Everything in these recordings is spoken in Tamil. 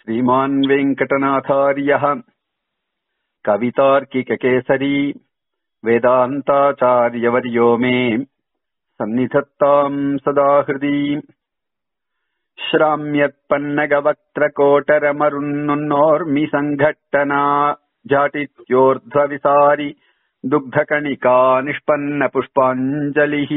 श्रीमान् वेङ्कटनाथार्यः कवितार्किककेसरी वेदान्ताचार्यवर्यो मे सन्निधत्ताम् सदा हृदि श्राम्यत्पन्नगवक्त्रकोटरमरुन्नुन्नोर्मि सङ्घट्टना झाटित्योर्ध्वविसारि दुग्धकणिका निष्पन्नपुष्पाञ्जलिः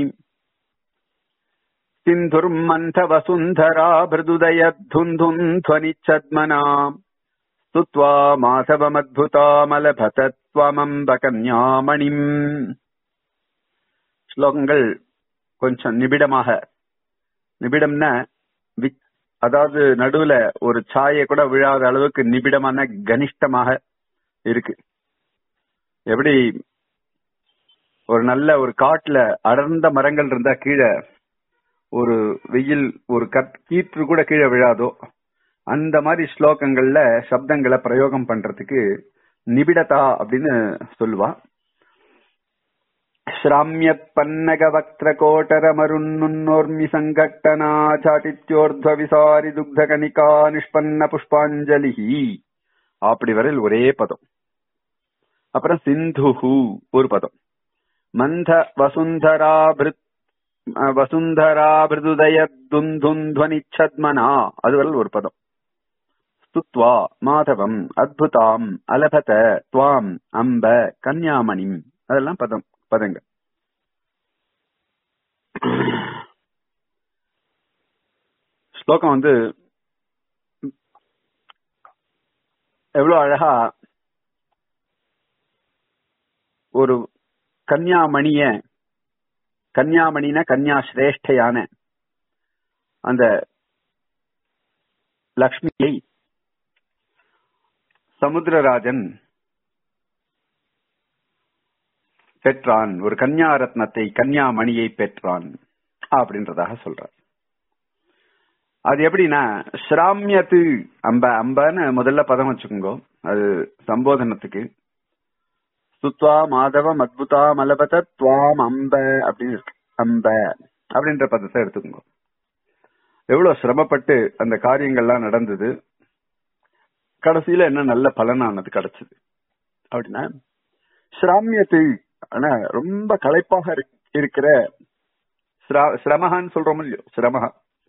सिन्धुर्मन्थवसुन्धरा भृदुदयद्धुन्धुम् ध्वनिच्छद्मना स्तुत्वा மாதவமத்புதாமலபத துவமம்பகன்யாமணிம் ஸ்லோகங்கள் கொஞ்சம் நிபிடமாக நிபிடம்னா வி- அதாவது நடுவுல ஒரு சாயை கூட விழாத அளவுக்கு நிபிடமான கனிஷ்டமாக இருக்கு எப்படி ஒரு நல்ல ஒரு காட்டுல அடர்ந்த மரங்கள் இருந்தா கீழே ஒரு வெயில் ஒரு கட் கீற்று கூட கீழே விழாதோ அந்த மாதிரி ஸ்லோகங்கள்ல சப்தங்களை பிரயோகம் பண்றதுக்கு நிபிடதா அப்படின்னு சொல்லுவா ஸ்ராமியத் பன்னக வக்திர கோட்டர மருன்னுன்னோர்மி சங்கட்டனா சாட்டித்யோர்த்வ விசாரி துக்த கணிகா நிஷ்பன்ன புஷ்பாஞ்சலி அப்படி வரையில் ஒரே பதம் அப்புறம் சிந்துஹு ஒரு பதம் மந்த வசுந்தரா பிருத் வசுந்தரா பிருதுதய துந்துந்த்வனிச்சத்மனா அது வரையில் ஒரு பதம் ஸ்துத்வா மாதவம் அத்புதாம் அலபத துவாம் அம்ப கன்யாமணிம் அதெல்லாம் பதம் பதங்கள் ஸ்லோகம் வந்து எவ்வளவு அழகா ஒரு கன்யாமணிய கன்யாமணின கன்யா சிரேஷ்டையான அந்த லக்ஷ்மியை சமுத்திரராஜன் பெற்றான் ஒரு கன்யா ரத்னத்தை கன்யாமணியை பெற்றான் அப்படின்றதாக சொல்றார் அது எப்படின்னா ஸ்ராமியத்து அம்ப அம்பன்னு முதல்ல பதம் வச்சுக்கோங்க அது சம்போதனத்துக்கு சுத்வா மாதவம் அத்புதா மலபத துவாம் அம்ப அப்படின்னு இருக்கு அம்ப அப்படின்ற பதத்தை எடுத்துக்கோங்க எவ்வளவு சிரமப்பட்டு அந்த காரியங்கள்லாம் நடந்தது கடைசியில என்ன நல்ல பலனானது கிடைச்சது அப்படின்னா ஸ்ராமியத்து ஆனா ரொம்ப களைப்பாக இருக்- இருக்கிற ஸ்ரா- சிரமகான்னு சொல்றோம் இல்லையோ சிரமகா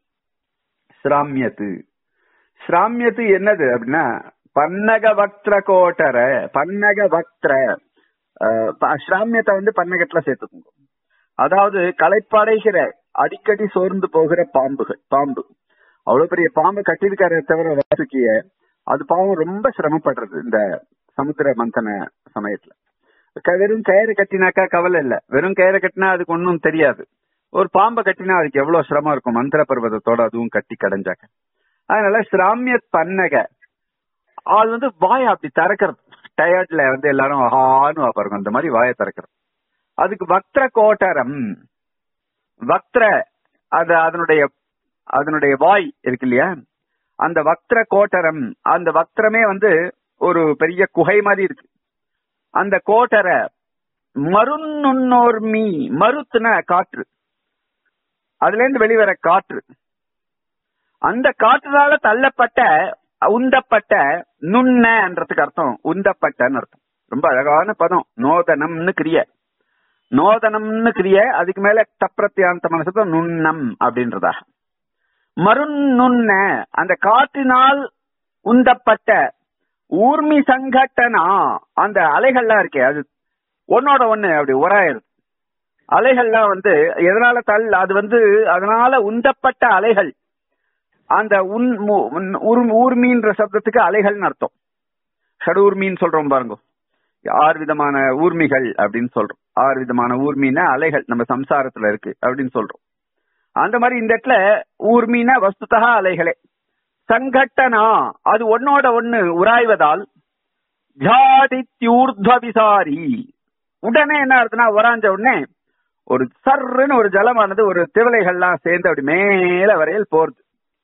ஸ்ராமியத்து ஸ்ராமியத்து என்னது அப்படின்னா பன்னக வக்திர கோட்டர பன்னக வக்திர அஹ், ப- ஸ்ராமியத்தை வந்து பன்னகத்துல சேர்த்துக்கோங்க அதாவது களைப்படைகிற அடிக்கடி சோர்ந்து போகிற பாம்புகள் பாம்பு அவ்வளவு பெரிய பாம்பு கட்டியிருக்காரு தவிர வாசுக்கிய அது பாவம் ரொம்ப சிரமப்படுறது இந்த சமுத்திர மந்தன சமயத்துல க- வெறும் கயிறு கட்டினாக்கா கவலை இல்ல வெறும் கயிறு கட்டினா அதுக்கு ஒன்றும் தெரியாது ஒரு பாம்பை கட்டினா அதுக்கு எவ்வளவு சிரமம் இருக்கும் மந்திர பர்வதத்தோட அதுவும் கட்டி கடைஞ்சாக்க அதனால சிராமிய பன்னக அது வந்து வாயை அப்படி திறக்கிறது டயர்ட்ல வந்து எல்லாரும் ஆன்னு பாருங்க அந்த மாதிரி வாயை திறக்கிறது அதுக்கு வக்ர கோட்டரம் வக்ர அது அதனுடைய அதனுடைய வாய் இருக்கு இல்லையா அந்த வக்ர கோட்டரம் அந்த வக்ரமே வந்து ஒரு பெரிய குகை மாதிரி இருக்கு அந்த கோட்டரை மருநுண்ணோர்மி மருத்துன காற்று அதுல இருந்து வெளிவர காற்று அந்த காற்றுனால தள்ளப்பட்ட உந்தப்பட்ட நுண்ணன்றதுக்கு அர்த்தம் உந்தப்பட்டன்னு அர்த்தம் ரொம்ப அழகான பதம் நோதனம்னு கிரிய நோதனம்னு கிரிய அதுக்கு மேல தப்பிரத்தியாந்த மனசு நுண்ணம் அப்படின்றதா மருநுண்ண அந்த காற்றினால் உந்தப்பட்ட ஊர்மி சங்கட்டனா அந்த அலைகள்லாம் இருக்கே அது ஒன்னோட ஒண்ணு அப்படி உராயிருது அலைகள்லாம் வந்து எதனால தள் அது வந்து அதனால உந்தப்பட்ட அலைகள் அந்த உன் மு- உன் ஊர்- ஊர்மீன்ற சப்தத்துக்கு அலைகள்னு அர்த்தம் ஷடூர்மின்னு சொல்றோம் பாருங்க ஆறு விதமான ஊர்மிகள் அப்படின்னு சொல்றோம் ஆறு விதமான ஊர்மின்னா அலைகள் நம்ம சம்சாரத்துல இருக்கு அப்படின்னு சொல்றோம் அந்த மாதிரி இந்த இடத்துல ஊர்மினா வஸ்துதா அலைகளே சங்கட்டனா அது ஒன்னோட ஒண்ணு உராய்வதால் ஜாடித்யூர்த்வ விசாரி உடனே என்ன ஆகுதுன்னா உராஞ்ச உடனே ஒரு சர்ன்னு ஒரு ஜலமானது ஒரு திவலைகள்லாம் சேர்ந்து அப்படி மேல வரையில் போறது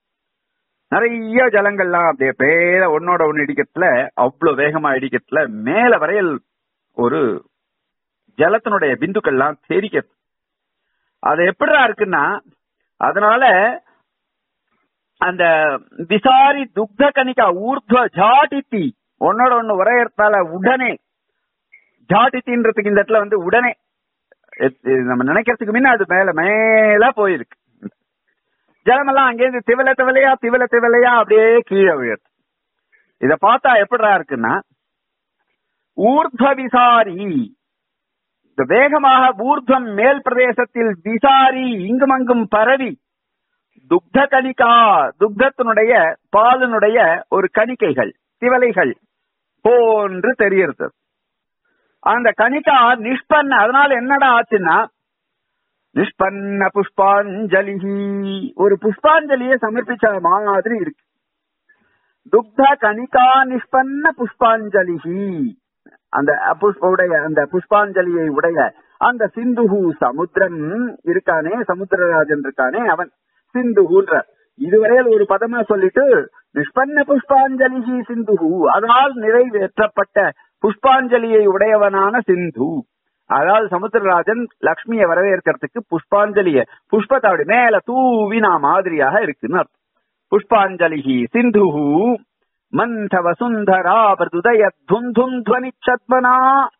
நிறைய ஜலங்கள்லாம் அப்படியே பேர ஒன்னோட ஒண்ணு இடிக்கிறதுல அவ்வளவு வேகமா இடிக்கிறதுல மேல வரையில் ஒரு ஜலத்தினுடைய பிந்துக்கள்லாம் தெரிக்கிறது அது எப்படிடா இருக்குன்னா அதனால அந்த விசாரி துக்த கணிகா ஊர்துவ ஜாடித்தி ஒன்னோட ஒண்ணு உரையறதால உடனே ஜாடித்தின்றதுக்கு இந்த இடத்துல வந்து உடனே எத்- இது நம்ம நினைக்கிறதுக்கு முன்ன அது மேல மேல போயிருக்கு ஜலமெல்லாம் அங்கேருந்து திவல திவலையா திவல திவலையா அப்படியே கீழே விழுது இத பார்த்தா எப்படிடா இருக்குன்னா ஊர்த்வ விசாரி இந்த வேகமாக ஊர்த்வம் மேல் பிரதேசத்தில் விசாரி இங்கும் அங்கும் பரவி துக்த கணிகா துக்தத்தினுடைய பாலினுடைய ஒரு கணிக்கைகள் திவலைகள் போன்று தெரிகிறது அந்த கணிகா நிஷ்பன்ன அதனால என்னடா ஆச்சுன்னா நிஷ்பன்ன புஷ்பாஞ்சலி ஒரு புஷ்பாஞ்சலியை சமர்ப்பிச்ச மாதிரி இருக்கு துக்த கணிகா நிஷ்பன்ன புஷ்பாஞ்சலி அந்த புஷ்ப உடைய அந்த புஷ்பாஞ்சலியை உடைய அந்த சிந்துஹு சமுத்திரம் இருக்கானே சமுத்திரராஜன் இருக்கானே அவன் சிந்துஹுன்ற இதுவரையில் ஒரு பதமா சொல்லிட்டு நிஷ்பன்ன புஷ்பாஞ்சலி சிந்துஹு அதனால் நிறைவேற்றப்பட்ட புஷ்பாஞ்சலியை உடையவனான சிந்து அதாவது சமுத்திரராஜன் லக்ஷ்மியை வரவேற்கிறதுக்கு புஷ்பாஞ்சலிய புஷ்பத்தை அப்படி மேல தூவினா மாதிரியாக இருக்குன்னு அர்த்தம் புஷ்பாஞ்சலி சிந்துஹு மந்த வசுந்தரா பிரதுதய தும் தும் துவனி சத்மனா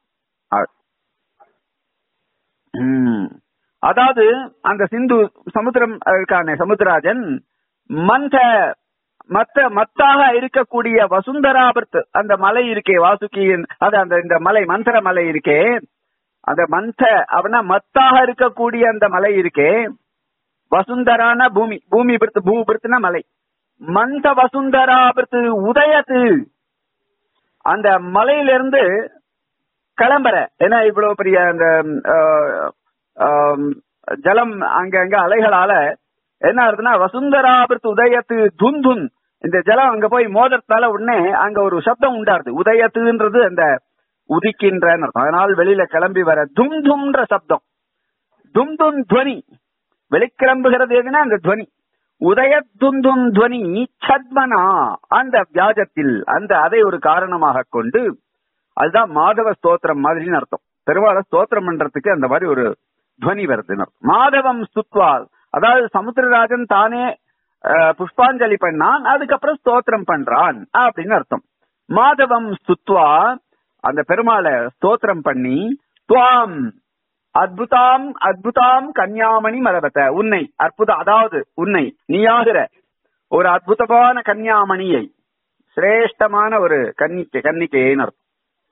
அதாவது அந்த சிந்து சமுத்திரம் இருக்கானே சமுத்திரராஜன் மந்த மத்த மத்தாக இருக்கக்கூடிய வசுந்தராபர்த் அந்த மலை இருக்கே வாசுகியின் அது அந்த இந்த மலை மந்திர மலை இருக்கே அந்த மந்த அவனா மத்தாக இருக்கக்கூடிய அந்த மலை இருக்கே வசுந்தரான பூமி பூமி பிரித்து பூ பிரித்துனா மலை மந்த வசுந்தராபர்த்து உதயத்து அந்த மலையிலிருந்து கிளம்புற ஏன்னா இவ்வளவு பெரிய அந்த ஆஹ், ஆஹ், ஜலம் அங்க அங்க அலைகளால என்ன ஆகுதுன்னா வசுந்தராபிரத்து உதயத்து துன் துன் இந்த ஜலம் அங்க போய் மோதறதால உடனே அங்க ஒரு சப்தம் உண்டாருது உதயத்துன்றது அந்த உதிக்கின்றன்னு அர்த்தம் அதனால் வெளியில கிளம்பி வர தும் தும்ன்ற சப்தம் தும் தும் துவனி வெளிக்கிளம்புகிறது எதுனா அந்த துவனி உதய துந்தும் துவனி சத்மனா அந்த வியாஜத்தில் அந்த அதை ஒரு காரணமாக கொண்டு அதுதான் மாதவ ஸ்தோத்திரம் மாதிரின்னு அர்த்தம் பெருவாள ஸ்தோத்திரம் பண்றதுக்கு அந்த மாதிரி ஒரு துவனி வருதுன்னு அர்த்தம். மாதவம் சுத்வா அதாவது சமுத்திரராஜன் தானே அஹ், புஷ்பாஞ்சலி பண்ணான் அதுக்கப்புறம் ஸ்தோத்திரம் பண்றான் அப்படின்னு அர்த்தம் மாதவம் சுத்வா அந்த பெருமாளை ஸ்தோத்திரம் பண்ணி துவாம் அத்புதாம் அத்புதாம் கன்யாமணி மரபத்த உன்னை அற்புத அதாவது உன்னை நீயாகிற ஒரு அற்புதமான கன்யாமணியை சிரேஷ்டமான ஒரு கன்னிக்கை கன்னிக்கைன்னு அர்த்தம்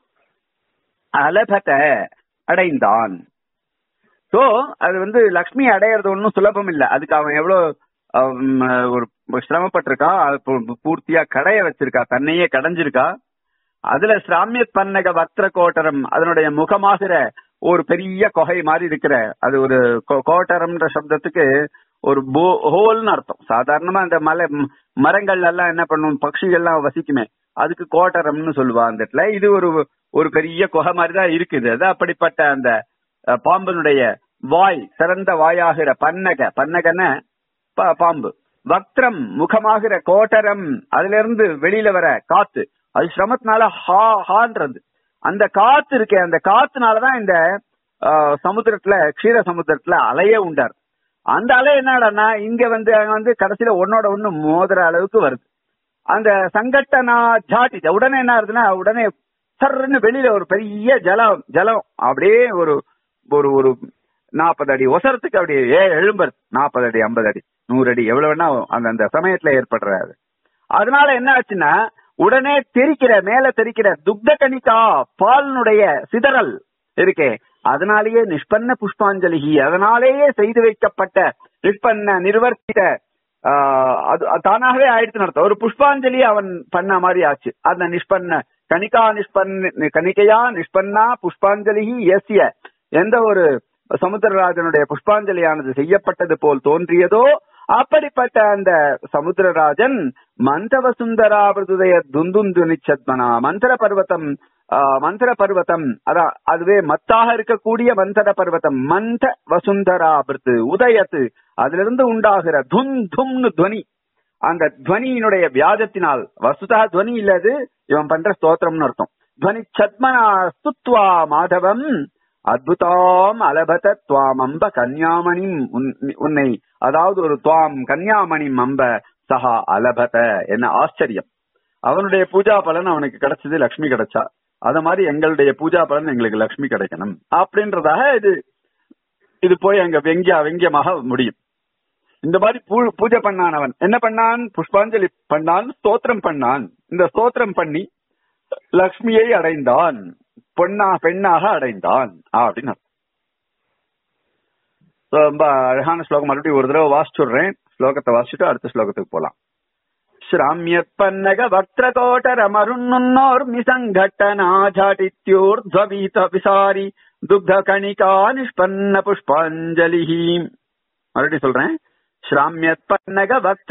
அலபத அடைந்தான் சோ அது வந்து லக்ஷ்மி அடையிறது ஒன்றும் சுலபம் இல்ல அதுக்கு அவன் எவ்வளவு ஹம், ஒரு சிரமப்பட்டிருக்கான் அது பூ- பூர்த்தியா கடைய வச்சிருக்கா தன்னையே கடைஞ்சிருக்கா அதுல சிராமியத் பன்னக வக்ர கோட்டரம் அதனுடைய முகமாகிற ஒரு பெரிய கொகை மாதிரி இருக்கிற அது ஒரு கோ- கோட்டரம்ன்ற சப்தத்துக்கு ஒரு போ- ஹோல்னு அர்த்தம் சாதாரணமா அந்த மலை ம், மரங்கள் எல்லாம் என்ன பண்ணும் பட்சிகள்லாம் வசிக்குமே அதுக்கு கோட்டரம்னு சொல்லுவா அந்த இடத்துல இது ஒரு ஒரு பெரிய குகை மாதிரி தான் இருக்குது அது அப்படிப்பட்ட அந்த அஹ், பாம்பனுடைய வாய் சிறந்த வாயாகிற பன்னக பன்னகன பா- பாம்பு வக்ரம் முகமாகிற கோட்டரம் அதுல இருந்து வெளியில வர காத்து அது சிரமத்தினால ஹா ஹான்றது அந்த காத்து இருக்கே அந்த காத்துனாலதான் இந்த ஆஹ், சமுத்திரத்துல க்ஷீர சமுத்திரத்துல அலையே உண்டார் அந்த அலை என்னடான்னா இங்க வந்து அங்க வந்து கடைசியில ஒன்னோட ஒண்ணு மோதுற அளவுக்கு வருது அந்த சங்கட்டனா ஜாட்டி உடனே என்ன ஆகுதுன்னா உடனே சர்ன்னு வெளியில ஒரு பெரிய ஜலம் ஜலம் அப்படியே ஒரு ஒரு ஒரு நாற்பது அடி ஒசரத்துக்கு அப்படியே ஏ எழும்புறது நாற்பது அடி ஐம்பது அடி நூறு அடி எவ்வளவு வேணா அந்த அந்த சமயத்துல ஏற்படுறாரு அதனால என்ன ஆச்சுன்னா உடனே தெரிக்கிற மேல தெரிக்கிற துக்த கணிகா பாலினுடைய சிதறல் இருக்கே அதனாலேயே நிஷ்பன்ன புஷ்பாஞ்சலி அதனாலேயே செய்து வைக்கப்பட்ட நிஷ்பன்ன நிர்வர்த்தித ஆஹ், அது அது தானாகவே ஆயிடுச்சு அர்த்தம் ஒரு புஷ்பாஞ்சலி அவன் பண்ண மாதிரி ஆச்சு அந்த நிஷ்பன்ன கணிகா நிஷ்பன்ன கணிகையா நிஷ்பன்னா புஷ்பாஞ்சலி எஸ்ய எந்த ஒரு சமுத்திரராஜனுடைய புஷ்பாஞ்சலியானது செய்யப்பட்டது போல் தோன்றியதோ அப்படிப்பட்ட அந்த சமுத்திரராஜன் மந்தவ சுந்தராபிரதுதய துந்துந்து நிச்சத்மனா மந்திர பர்வதம் ஆஹ், மந்திர பர்வதம் அதான் அதுவே மத்தாக இருக்கக்கூடிய மந்திர பர்வதம் மந்த வசுந்தராபிருத்து உதயத்து அதிலிருந்து உண்டாகிற துன் தும்னு துவனி அந்த துவனியினுடைய வியாஜத்தினால் வசுதா துவனி இல்லது இவன் பண்ற ஸ்தோத்திரம்னு அர்த்தம் துவனி சத்மனா ஸ்துத்வா மாதவம் அத்புதாம் அலபத துவாம் அம்ப கன்யாமணி உன்னை அதாவது ஒரு துவாம் கன்யாமணி அம்ப சஹா அலபத என்ன ஆச்சரியம் அவனுடைய பூஜா பலன் அவனுக்கு கிடைச்சது லக்ஷ்மி கிடைச்சா அத மாதிரி எங்களுடைய பூஜா பலன் எங்களுக்கு லக்ஷ்மி கிடைக்கணும் அப்படின்றதாக இது இது போய் அங்க வெங்கியா வெங்கியமாக முடியும் இந்த மாதிரி பூ- பூஜை பண்ணான் அவன் என்ன பண்ணான் புஷ்பாஞ்சலி பண்ணான் ஸ்தோத்திரம் பண்ணான் இந்த ஸ்தோத்திரம் பண்ணி லக்ஷ்மியை அடைந்தான் பொன்னா பெண்ணாக அடைந்தான் அப்படின்னு அர்த்தம். So, ரொம்ப அழகான ஸ்லோகம் மறுபடியும் ஒரு தடவை வாசிச்சுடுறேன் ஸ்லோகத்தை வாசிச்சுட்டு அடுத்த ஸ்லோகத்துக்கு போலாம் श्राम्यत्पन्नग वक्त्रकोटरमरुन्नुन्नोर्मिसङ्घट्टनाझाटित्योर्ध्ववीत विसारि दुग्धकणिका निष्पन्न पुष्पाञ्जलिः மறுபடியும் சொல்றேன் श्राम्यत्पन्नग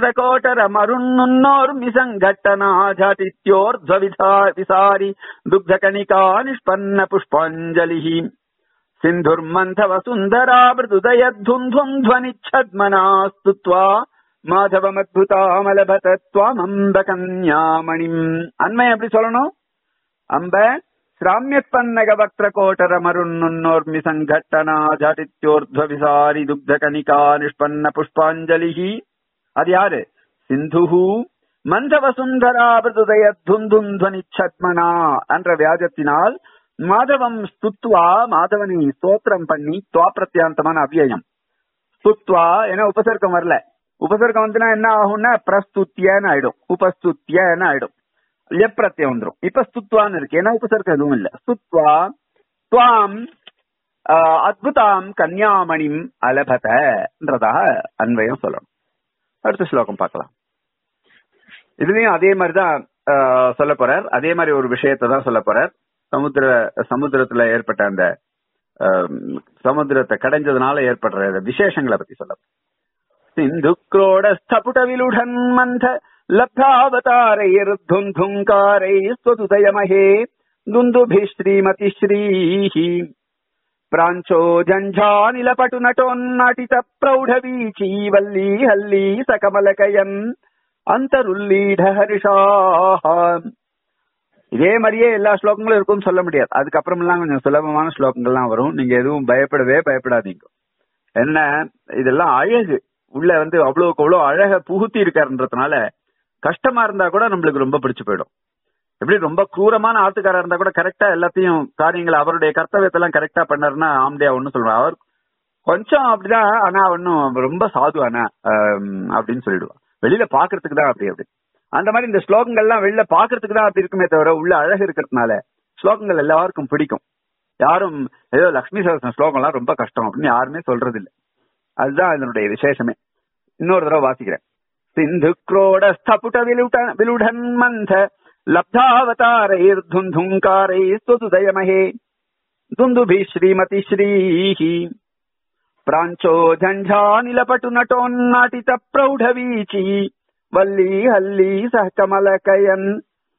वक्त्रकोटरमरुन्नुन्नोर्मिसङ्घट्टनाझाटित्योर्ध्वविधा विसारि दुग्धकणिका निष्पन्न पुष्पाञ्जलिः सिन्धुर्मन्थवसुन्दरा मृदुदयद्धुन्ध्वन्ध्वनिच्छद्मना स्तुत्वा மாதவமத்புதாமலபத துவாமம்ப கன்யாமணிம் அண்மை எப்படி சொல்லணும் அம்ப சிராமியப்பன்னக வக்ர கோட்டர மருண்ணுன்னோர்மி சங்கட்டனா ஜாட்டித்யோர்த்வ விசாரி துக்த கணிகா நிஷ்பன்ன புஷ்பாஞ்சலிஹி அது யாரு சிந்துஹு மந்தவ சுந்தரா பிரதுதய துந்துந்த்வனிச்சத்மனா என்ற வியாஜத்தினால் மாதவம் ஸ்துத்வா மாதவனை ஸ்தோத்திரம் பண்ணி துவா பிரத்யாந்தமான அவ்யயம் ஸ்துத்வா என உபசர்க்கம் வரல உபசர்க்கம் வந்துனா என்ன ஆகும்னா பிரஸ்துத்தியன்னு ஆயிடும் உபஸ்துத்தியன்னு ஆயிடும் லெப்ரத்தியம் வந்துரும் இப்ப ஸ்துத்வான்னு இருக்கு ஏன்னா உபசர்க்கம் எதுவும் இல்ல ஸ்துத்வா துவாம் ஆஹ், அத்புதாம் கன்யாமணிம் அலபதன்றதாக அன்வயம் சொல்லணும் அடுத்த ஸ்லோகம் பார்க்கலாம் இதுலயும் அதே மாதிரிதான் ஆஹ், சொல்ல போறார் அதே மாதிரி ஒரு விஷயத்தை தான் சொல்ல போறார் சமுத்திர சமுத்திரத்துல ஏற்பட்ட அந்த ஆஹ், சமுத்திரத்தை கடைஞ்சதுனால ஏற்படுற விசேஷங்களை பத்தி சொல்ல போறார். सिन्धुक्रोडस्थपुटविलुढन्मन्थ लब्धावतारैर्धुन्धुङ्कारैः स्वदुदयमहे दुन्दुभिः श्रीमतिश्रीः प्राञ्चो जञ्झानिलपटुनटोन्नटितप्रौढवीची वल्ली हल्ली सकमलकयन् அந்தருள்ளீட ஹரிஷாஹ இதே மாதிரியே எல்லா ஸ்லோகங்களும் இருக்கும்னு சொல்ல முடியாது அதுக்கப்புறம் எல்லாம் கொஞ்சம் சுலபமான ஸ்லோகங்கள்லாம் வரும் நீங்க எதுவும் பயப்படவே பயப்படாதீங்க என்ன இதெல்லாம் அழகு உள்ள வந்து அவ்வளவுக்கு அவ்வளவு அழக புகுத்தி இருக்காருன்றதுனால கஷ்டமா இருந்தா கூட நம்மளுக்கு ரொம்ப பிடிச்சு போயிடும் எப்படி ரொம்ப கிரூரமான ஆத்துக்காரா இருந்தா கூட கரெக்டா எல்லாத்தையும் காரியங்களை அவருடைய கர்த்தவியத்தை எல்லாம் கரெக்டா பண்ணாருன்னா ஆம்டியா ஒண்ணு சொல்லுவார் அவர் கொஞ்சம் அப்படிதான் ஆனா ஒன்னும் ரொம்ப சாது ஆனா ஆம், அப்படின்னு சொல்லிடுவான் வெளியில பாக்குறதுக்கு தான் அப்படி அப்படி அந்த மாதிரி இந்த ஸ்லோகங்கள்லாம் வெளியில பாக்குறதுக்கு தான் அப்படி இருக்குமே தவிர உள்ள அழகு இருக்கிறதுனால ஸ்லோகங்கள் எல்லாருக்கும் பிடிக்கும் யாரும் ஏதோ லக்ஷ்மி சரஸ்வரம் ஸ்லோகம்லாம் ரொம்ப கஷ்டம் அப்படின்னு யாருமே சொல்றது இல்ல அதுதான் இதனுடைய விசேஷமே இன்னொரு தடவை வாசிக்கிறேன் சிந்து குரோட ஸ்தபுட விலுட விலுடன் மந்த லப்தாவதாரைர் துந்துங்காரை ஸ்வதுதயமஹே துந்துபி ஸ்ரீமதி ஸ்ரீஹி प्राञ्चो झञ्झानिलपटु नटोन्नाटित प्रौढवीची वल्ली हल्ली सह कमलकयन्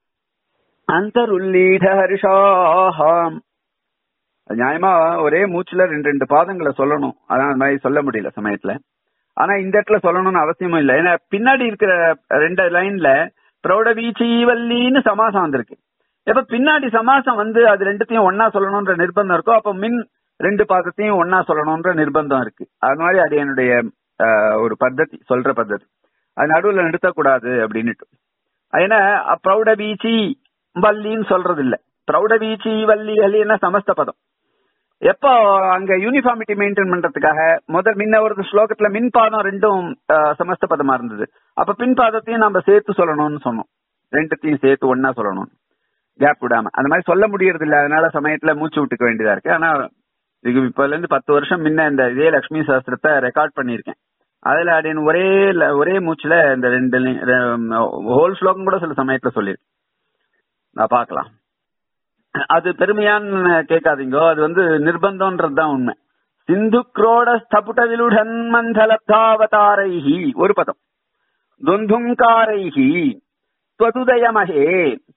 அந்தருள்ளீட ஹரிஷாஹாம் நியாயமா ஒரே மூச்சுல ரெண்டு ரெண்டு பாதங்களை சொல்லணும் அதான் அந்த மாதிரி சொல்ல முடியல சமயத்துல ஆனா இந்த இடத்துல சொல்லணும்னு அவசியமும் இல்லை ஏன்னா பின்னாடி இருக்கிற ரெண்டு லைன்ல பிரௌட வீச்சீவல்லின்னு சமாசம் வந்திருக்கு எப்ப பின்னாடி சமாசம் வந்து அது ரெண்டுத்தையும் ஒன்னா சொல்லணும்ன்ற நிர்பந்தம் இருக்கோ அப்ப மின் ரெண்டு பாதத்தையும் ஒன்னா சொல்லணும்ன்ற நிர்பந்தம் இருக்கு அது மாதிரி அது என்னுடைய ஆஹ், ஒரு பద్ధதி சொல்ற பద్ధதி அது நடுவுல நிறுத்தக்கூடாது அப்படின்னுட்டு ஏன்னா பிரௌட வீச்சி வல்லின்னு சொல்றது இல்ல பிரௌட வீச்சி வள்ளி வள்ளின்னா சமஸ்த பதம் எப்போ அங்க யூனிஃபார்மிட்டி மெயின்டைன் பண்றதுக்காக முதல் முன்ன ஒரு ஸ்லோகத்துல மின் பாதம் ரெண்டும் ஆஹ், சமஸ்த பதமா இருந்தது அப்ப பின் பாதத்தையும் நம்ம சேர்த்து சொல்லணும்னு சொன்னோம் ரெண்டுத்தையும் சேர்த்து ஒன்னா சொல்லணும் கேப் விடாம அந்த மாதிரி சொல்ல முடியறது இல்ல அதனால சமயத்துல மூச்சு விட்டுக்க வேண்டியதா இருக்கு ஆனா இதுக்கு இப்பல இருந்து பத்து வருஷம் முன்ன இந்த இதே லட்சுமி சாஸ்திரத்தை ரெக்கார்ட் பண்ணியிருக்கேன் அதுல அப்படின்னு ஒரே ல- ஒரே மூச்சுல இந்த ரெண்டு ஹோல் ஸ்லோகம் கூட சில சமயத்துல சொல்லியிருக்கேன் நான் பார்க்கலாம் அது பெருமையான்னு கேட்காதீங்கோ அது வந்து நிர்பந்தம்ன்றதுதான் உண்மை சிந்து குரோட ஸ்தபுட விலுடன் மந்தலப்தாவதாரைஹி ஒரு பதம் துந்துங்காரைஹி त्वदुदयमहे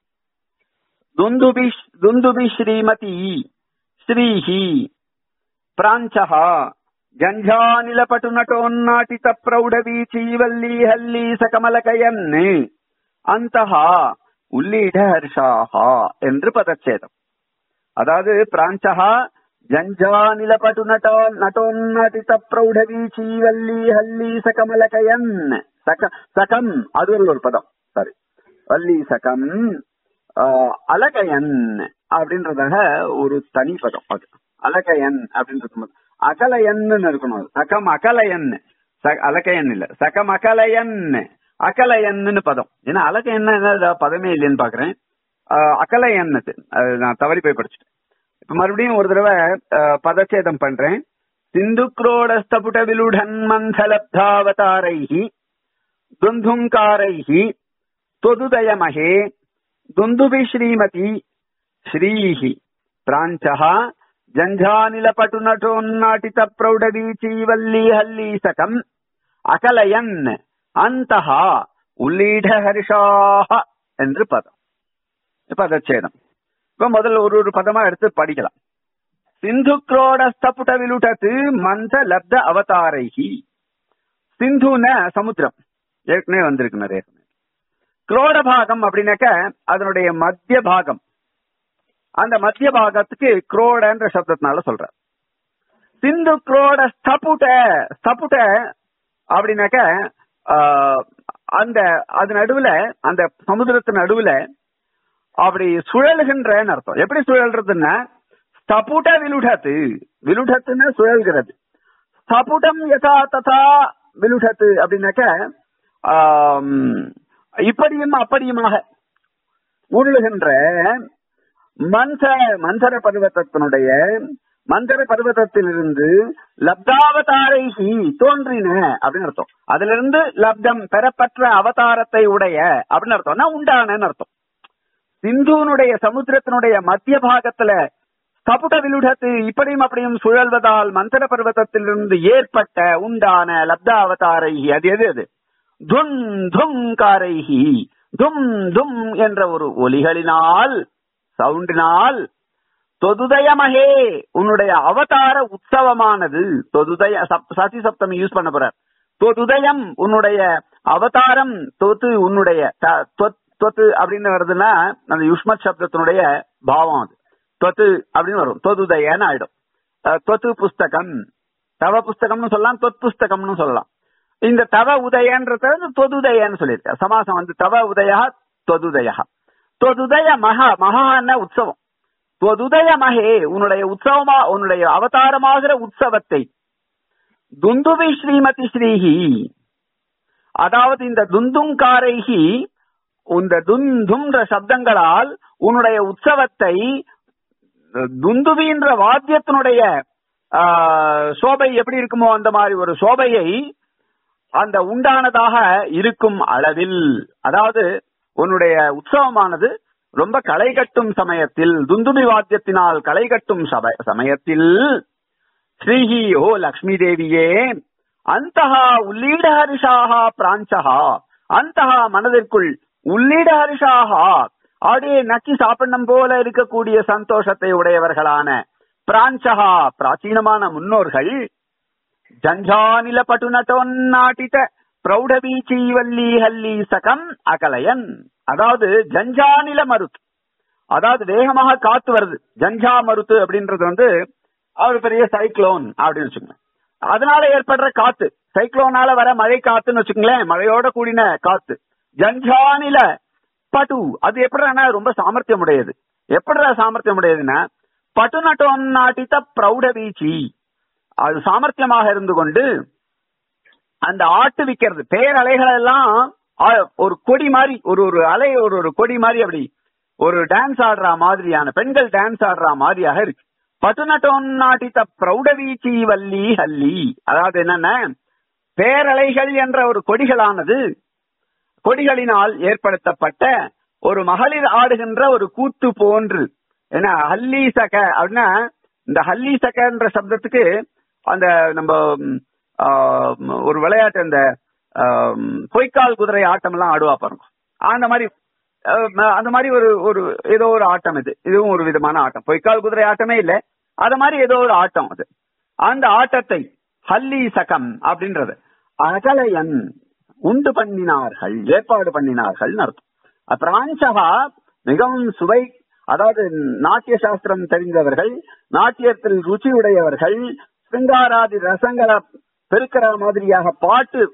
दुन्दुभि दुन्दुभि श्रीमती श्रीः प्राञ्चः गञ्झानिलपटुनटोन्नाटित प्रौढवीचीवल्ली हल्ली सकमलकयन् அந்தஹ உள்ளீட ஹர்ஷாஹா என்று பதச்சேதம் அதாவது பிராஞ்சகா ஜஞ்சானிலபட்டு நட்டோ நட்டோன்னடித பிரௌಢவீச்சி வல்லி ஹல்லி சகமலகயன் சக சகம் அது ஒரு ஒரு பதம் சாரி வள்ளி சகம் ஆஹ், அலகயன் அப்படின்றதாக ஒரு தனி பதம் அது அலகயன் அப்படின்றது அகலயன்னு இருக்கணும் அது. சகம் அகலயன் ச- அலகயன் இல்ல சகம் அகலயன் அகலயன்னு பதம் ஏன்னா அலகயன் பதமே இல்லைன்னு பாக்குறேன் ஆஹ், அகலயன் அது. அது நான் தவறி போய் படிச்சுட்டேன் இப்ப மறுபடியும் ஒரு தடவை ஆஹ், பதச்சேதம் பண்றேன் சிந்து குரோடஸ்தபுட விலுடன் மந்தலப்தாவதாரைஹி துந்துங்காரைஹி त्वदुदयमहे दुन्दुभि श्रीमती श्रीः प्राञ्चः जञ्झानिलपटुनटोन्नाटित प्रौढवीचीवल्लीहल्लीसकम् அகலயன் அந்தஹா உள்ளீடஹர்ஷாக என்று பதம் பதச்சேதம் இப்ப முதல்ல ஒரு ஒரு பதமா எடுத்து படிக்கலாம் சிந்து குரோடஸ்தபுட விலுடத்து மந்த லப்த அவதாரைஹி சிந்துன சமுத்திரம் ஏற்கனவே வந்திருக்கு நிறைய குரோட பாகம் அப்படின்னாக்க அதனுடைய மத்திய பாகம் அந்த மத்திய பாகத்துக்கு குரோடன்ற சப்தத்தினால சொல்ற சிந்து குரோட ஸ்தபுட ஸ்தபுட அப்படின்னாக்க ஆஹ், அந்த அது நடுவுல அந்த சமுத்திரத்து நடுவுல அப்படி சுழல்கின்றன்னு அர்த்தம் எப்படி சுழல்றதுன்னா ஸ்தபுட விலுடத்து விலுடத்துன்னு சுழல்கிறது ஸ்தபுடம் யதா ததா விலுடத்து அப்படின்னாக்க ஆம், இப்படியும் அப்படியுமாக உருளுகின்ற மந்த மந்தர பர்வதத்தினுடைய மந்தர பர்வதத்திலிருந்து லப்தாவதாரைஹி தோன்றின அப்படின்னு அர்த்தம் அதுல இருந்து லப்தம் பெறப்பட்ட அவதாரத்தை உடைய அப்படின்னு அர்த்தம்னா உண்டானன்னு அர்த்தம் சிந்துனுடைய சமுத்திரத்தினுடைய மத்திய பாகத்துல ஸ்தபுட விலுடத்து இப்படியும் அப்படியும் சுழல்வதால் மந்தர பர்வதத்திலிருந்து ஏற்பட்ட உண்டான லப்தாவதாரைஹி அது எது அது துன் துங்காரைஹி தும் தும் என்ற ஒரு ஒலிகளினால் சவுண்டினால் தொதுதயமகே உன்னுடைய அவதார உற்சவமானது தொதுதய சப்- சசி சப்தமி யூஸ் பண்ண போறார் தொதுதயம் உன்னுடைய அவதாரம் தொத்து உன்னுடைய த- தொத்- தொத்து அப்படின்னு வருதுன்னா அந்த யுஷ்மத் சப்தத்தினுடைய பாவம் அது தொத்து அப்படின்னு வரும் தொதுதயன்னு ஆயிடும் அஹ், தொத்து புஸ்தகம் தவ புஸ்தகம்னு சொல்லலாம் தொத் புஸ்தகம்னு சொல்லலாம் இந்த தவ உதயன்றத வந்து தொதுதயன்னு சொல்லியிருக்க சமாசம் வந்து தவ உதயா தொதுதயா தொதுதய மகா மகான உற்சவம் தொதுதய மகே உன்னுடைய உற்சவமா உன்னுடைய அவதாரமாகிற உற்சவத்தை துந்துவி ஸ்ரீமதி ஸ்ரீஹி அதாவது இந்த துந்துங்காரைஹி இந்த துந்துன்ற சப்தங்களால் உன்னுடைய உற்சவத்தை துந்துவின்ற வாத்தியத்தினுடைய ஆ, சோபை எப்படி இருக்குமோ அந்த மாதிரி ஒரு சோபையை அந்த உண்டானதாக இருக்கும் அளவில் அதாவது உன்னுடைய உற்சவமானது ரொம்ப களை கட்டும் சமயத்தில் துந்துபி வாத்தியத்தினால் களை கட்டும் சப- சமயத்தில் ஸ்ரீஹி ஓ லக்ஷ்மி தேவியே அந்தஹா உள்ளீட ஹரிஷாக பிராஞ்சகா அந்தஹா மனதிற்குள் உள்ளீட ஹரிஷாக அப்படியே நக்கி சாப்பிடணும் போல இருக்கக்கூடிய சந்தோஷத்தை உடையவர்களான பிராஞ்சகா பிராச்சீனமான முன்னோர்கள் ஜஞ்சானில பட்டுநட்டொன்னாட்டித பிரௌடபீச்சீவல்லி ஹல்லி சகம் அகலயன் அதாவது ஜஞ்சானில மருத் அதாவது வேகமாக காத்து வருது ஜஞ்சா மருத்து அப்படின்றது வந்து ஒரு பெரிய சைக்ளோன் அப்படின்னு வச்சுக்கோங்க அதனால ஏற்படுற காத்து சைக்ளோனால வர மழை காத்துன்னு வச்சுக்கோங்களேன் மழையோட கூடின காத்து ஜஞ்சானில பட்டு அது எப்படின்னா ரொம்ப சாமர்த்தியம் உடையது எப்படிடா சாமர்த்தியம் உடையதுன்னா பட்டுநட்டோன் நாட்டித்த பிரௌட வீச்சி அது சாமர்த்தியமாக இருந்து கொண்டு அந்த ஆட்டு விக்கிறது பேரலைகள் எல்லாம் ஆ- ஒரு கொடி மாதிரி ஒரு ஒரு அலை ஒரு ஒரு கொடி மாதிரி அப்படி ஒரு டான்ஸ் ஆடுற மாதிரியான பெண்கள் டான்ஸ் ஆடுற மாதிரியாக இருக்கு பட்டுநட்டோன் நாட்டித்த பிரௌடவீச்சி வள்ளி ஹல்லி அதாவது என்னன்னா பேரலைகள் என்ற ஒரு கொடிகளானது கொடிகளினால் ஏற்படுத்தப்பட்ட ஒரு மகளிர் ஆடுகின்ற ஒரு கூத்து போன்று என்ன ஹல்லி சக அப்படின்னா இந்த ஹல்லி சகன்ற சப்தத்துக்கு அந்த நம்ம ம், ஆ, ஒரு விளையாட்டு அந்த ஆம், பொய்க்கால் குதிரை ஆட்டம் எல்லாம் ஆடுவா பாருங்க அந்த மாதிரி அஹ், அந்த மாதிரி ஒரு ஒரு ஏதோ ஒரு ஆட்டம் இது இதுவும் ஒரு விதமான ஆட்டம் பொய்க்கால் குதிரை ஆட்டமே இல்ல அது மாதிரி ஏதோ ஒரு ஆட்டம் அது அந்த ஆட்டத்தை ஹல்லி சகம் அப்படின்றது அகலையன் உண்டு பண்ணினார்கள் ஏற்பாடு பண்ணினார்கள் அர்த்தம் பிராஞ்சகா மிகவும் சுவை அதாவது நாட்டிய சாஸ்திரம் தெரிந்தவர்கள் நாட்டியத்தில் ருச்சி உடையவர்கள் சிங்காராதி ரசங்களை பெருக்கிற மாதிரியாக பாட்டு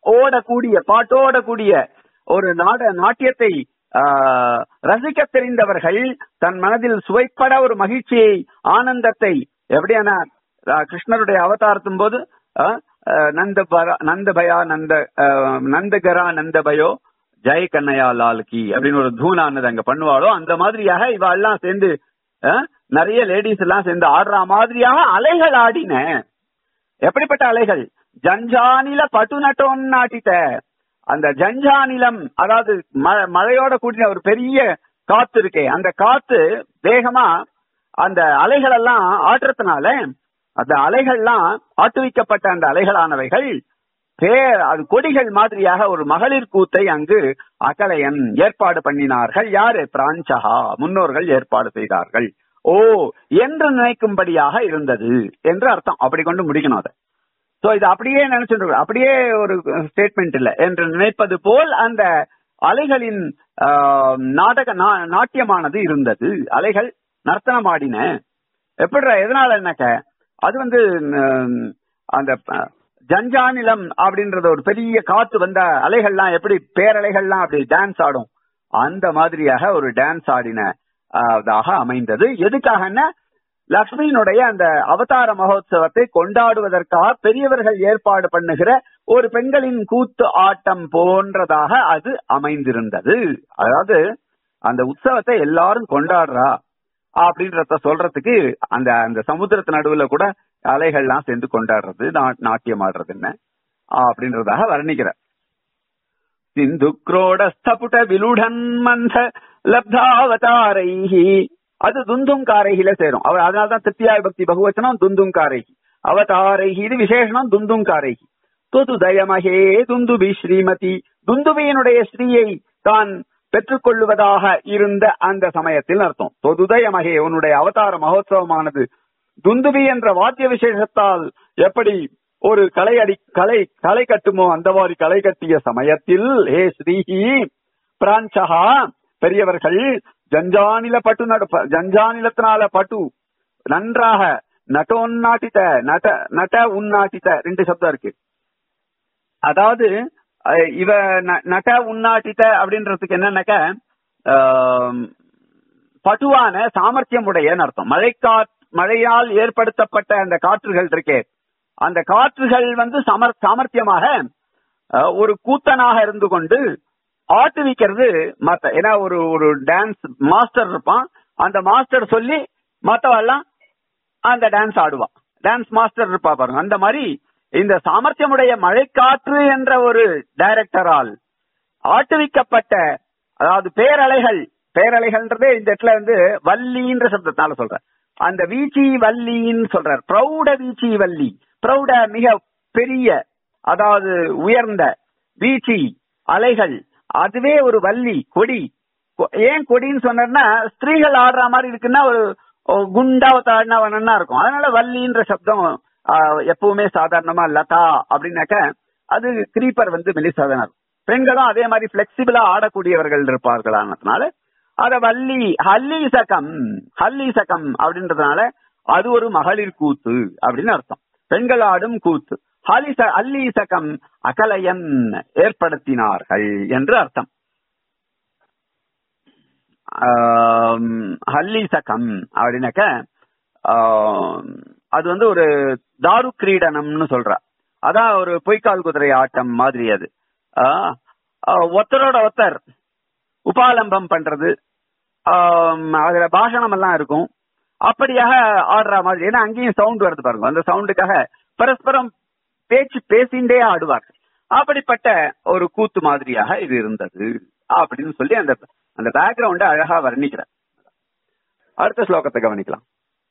ஓடக்கூடிய பாட்டோட கூடிய ஒரு நாட நாட்டியத்தை ஆஹ், ரசிக்க தெரிந்தவர்கள் தன் மனதில் சுவைப்பட ஒரு மகிழ்ச்சியை ஆனந்தத்தை எப்படியான ஆஹ், கிருஷ்ணருடைய அவதாரத்தும் போது ஆஹ், ஆஹ், நந்த பர- நந்த பயா நந்த ஆஹ், நந்தகரா நந்தபயோ ஜெய் கண்ணையா லால் கி அப்படின்னு ஒரு தூணானது அங்க பண்ணுவாளோ அந்த மாதிரியாக இவ எல்லாம் சேர்ந்து ஆஹ், நிறைய லேடிஸ் எல்லாம் சேர்ந்து ஆடுற மாதிரியாக அலைகள் ஆடின எப்படிப்பட்ட அலைகள் ஜஞ்சானில பட்டு நட்டோன் நாட்டித்த அந்த ஜஞ்சானிலம் அதாவது ம- மழையோட கூடின ஒரு பெரிய காத்து இருக்கே அந்த காத்து வேகமா அந்த அலைகள் எல்லாம் ஆட்டுறதுனால அந்த அலைகள்லாம் ஆட்டுவிக்கப்பட்ட அந்த அலைகளானவைகள் பேர் அது கொடிகள் மாதிரியாக ஒரு மகளிர் கூத்தை அங்கு அகலையன் ஏற்பாடு பண்ணினார்கள் யாரு பிராஞ்சகா முன்னோர்கள் ஏற்பாடு செய்தார்கள் ஓ என்று நினைக்கும்படியாக இருந்தது என்று அர்த்தம் அப்படி கொண்டு முடிக்கணும் அதை சோ இது அப்படியே நினைச்சுட்டு அப்படியே ஒரு ஸ்டேட்மெண்ட் இல்ல என்று நினைப்பது போல் அந்த அலைகளின் ஆஹ், நாடக நா- நாட்டியமானது இருந்தது அலைகள் நர்த்தனமாடின எப்படி எதனால என்னக்க அது வந்து உம், அந்த அஹ், ஜஞ்சானிலம் அப்படின்றது ஒரு பெரிய காத்து வந்த அலைகள்லாம் எப்படி பேரலைகள்லாம் அப்படி டான்ஸ் ஆடும் அந்த மாதிரியாக ஒரு டான்ஸ் ஆடின ஆஹ், தாக அமைந்தது எதுக்காகன்னா லக்ஷ்மியினுடைய அந்த அவதார மகோத்சவத்தை கொண்டாடுவதற்காக பெரியவர்கள் ஏற்பாடு பண்ணுகிற ஒரு பெண்களின் கூத்து ஆட்டம் போன்றதாக அது அமைந்திருந்தது அதாவது அந்த உற்சவத்தை எல்லாரும் கொண்டாடுறா அப்படின்றத சொல்றதுக்கு அந்த அந்த சமுத்திரத்து நடுவுல கூட அலைகள்லாம் சேர்ந்து கொண்டாடுறது நா- நாட்டியம் ஆடுறது என்ன அப்படின்றதாக வர்ணிக்கிறார் சிந்து குரோடஸ்தபுட விலுடன் மந்த லப்தாவதாரைஹி அது துந்துங்காரைகில சேரும் அவர் அதனால்தான் திருப்தியா பக்தி பகுவச்சனம் துந்துங்காரைகி அவதாரைகி இது விசேஷனம் துந்துங்காரைகி துதுதயமகே துந்துபி ஸ்ரீமதி துந்துபியினுடைய ஸ்ரீயை தான் பெற்றுக்கொள்ளுவதாக இருந்த அந்த சமயத்தில் அர்த்தம் தொதுதயமகே உன்னுடைய அவதார மகோத்சவமானது துந்துபி என்ற வாத்திய விசேஷத்தால் எப்படி ஒரு கலை அடி கலை கலை கட்டுமோ அந்த மாதிரி கலை கட்டிய சமயத்தில் ஹே ஸ்ரீஹி பிராஞ்சகா பெரியவர்கள் ஜஞ்சானில பட்டு நடு ஜஞ்சானிலத்தினால பட்டு நன்றாக நட்டோன்னாட்டித்த நட நட உன்னாட்டித்த ரெண்டு சப்தம் இருக்கு அதாவது அஹ், இவ ந- நட உன்னாட்டித்த அப்படின்றதுக்கு என்னன்னாக்க ஆம், பட்டுவான சாமர்த்தியம் உடையன்னு அர்த்தம் மழைக்கா மழையால் ஏற்படுத்தப்பட்ட அந்த காற்றுகள் இருக்கே அந்த காற்றுகள் வந்து சமர் சாமர்த்தியமாக அஹ், ஒரு கூத்தனாக இருந்து கொண்டு ஆட்டுவிக்கிறது மத்த ஏன்னா ஒரு ஒரு டான்ஸ் மாஸ்டர் இருப்பான் அந்த மாஸ்டர் சொல்லி மத்தவெல்லாம் அந்த டான்ஸ் ஆடுவான் டான்ஸ் மாஸ்டர் இருப்பா பாருங்க அந்த மாதிரி இந்த சாமர்த்தியமுடைய மழைக்காற்று என்ற ஒரு டைரக்டரால் ஆட்டுவிக்கப்பட்ட அதாவது பேரலைகள் பேரலைகள்ன்றதே இந்த இடத்துல வந்து வள்ளின்ற சப்தத்தால சொல்றேன் அந்த வீச்சி வள்ளின்னு சொல்றார் பிரௌட வீச்சி வள்ளி பிரௌட மிக பெரிய அதாவது உயர்ந்த வீச்சி அலைகள் அதுவே ஒரு வள்ளி கொடி கொ- ஏன் கொடின்னு சொன்னா ஸ்திரீகள் ஆடுற மாதிரி இருக்குன்னா ஒரு ஒரு குண்டாவத்தாடினா வண்ணா இருக்கும் அதனால வள்ளின்ற சப்தம் ஆ, எப்பவுமே சாதாரணமா லதா அப்படின்னாக்க அது கிரீப்பர் வந்து மெலிசாதான் இருக்கும் பெண்களும் அதே மாதிரி பிளெக்சிபிளா ஆடக்கூடியவர்கள் இருப்பார்களானதுனால அத வள்ளி ஹல்லீசகம் ஹல்லீசகம் அப்படின்றதுனால அது ஒரு மகளிர் கூத்து அப்படின்னு அர்த்தம் பெண்கள் ஆடும் கூத்து ஹலிச அல்லீசகம் அகலயன் ஏற்படுத்தினார்கள் என்று அர்த்தம் ஆம், ஹல்லீசகம் அப்படின்னாக்க ஆம், அது வந்து ஒரு தாரு கிரீடனம்னு சொல்றா அதான் ஒரு பொய்க்கால் குதிரை ஆட்டம் மாதிரி அது ஆ, ஆ, ஒருத்தரோட ஒருத்தர் உபாலம்பம் பண்றது ஆம், அதுல பாஷணம் எல்லாம் இருக்கும் அப்படியாக ஆடுற மாதிரி ஏன்னா அங்கேயும் சவுண்ட் வருது பாருங்க அந்த சவுண்டுக்காக பரஸ்பரம் பேச்சு பேசிண்டே ஆடுவார் அப்படிப்பட்ட ஒரு கூத்து மாதிரியாக இது இருந்தது அப்படின்னு சொல்லி அந்த அந்த பேக்ரவுண்ட அழகா வர்ணிக்கிறார் அடுத்த ஸ்லோகத்தை கவனிக்கலாம்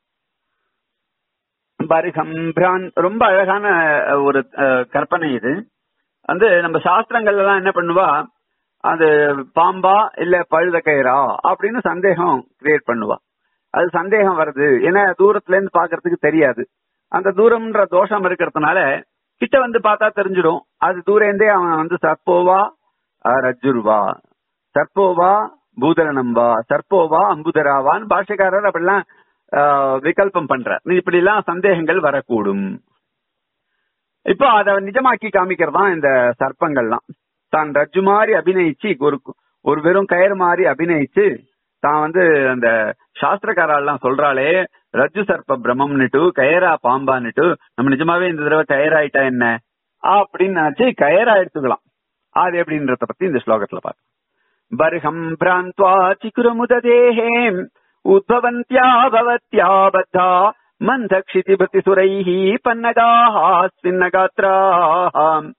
பரிகம் பிரான் ரொம்ப அழகான ஒரு அஹ், கற்பனை இது வந்து நம்ம சாஸ்திரங்கள்ல எல்லாம் என்ன பண்ணுவா அது பாம்பா இல்ல பழுத கயிறா அப்படின்னு சந்தேகம் கிரியேட் பண்ணுவா அது சந்தேகம் வருது ஏன்னா தூரத்துல இருந்து பாக்குறதுக்கு தெரியாது அந்த தூரம்ன்ற தோஷம் இருக்கிறதுனால கிட்ட வந்து பார்த்தா தெரிஞ்சிடும் அது தூரந்தே அவன் வந்து சர்ப்போவா அஹ், ரஜ்ஜுர்வா சர்ப்போவா பூதரணம்பா சர்ப்போவா அம்புதராவான்னு பாஷக்காரர் அப்படிலாம் ஆஹ், விகல்பம் பண்ற இப்படி எல்லாம் சந்தேகங்கள் வரக்கூடும் இப்போ அதை நிஜமாக்கி காமிக்கிறது தான் இந்த சர்ப்பங்கள்லாம் தான் ரஜ்ஜு மாதிரி அபிநயிச்சு ஒரு ஒரு வெறும் கயிறு மாதிரி அபிநயிச்சு தான் வந்து அந்த சாஸ்திரக்காரெல்லாம் சொல்றாளே ரஜ்ஜு சர்ப்ப பிரம்மம்னுட்டு கயரா பாம்பான்னுட்டு நம்ம நிஜமாவே இந்த தடவை கயராயிட்டா என்ன அப்படின்னாச்சு கயரா எடுத்துக்கலாம் அது எப்படின்றத பத்தி இந்த ஸ்லோகத்துல பார்க்கலாம் பர்ஹம் பிராந்த்வா சிக்குரமுததேஹே உத்பவந்தியா பவத்யா பத்தா மந்தக்ஷிதிபதி சுரைः பன்னகாः ஸ்வின்னगात्राः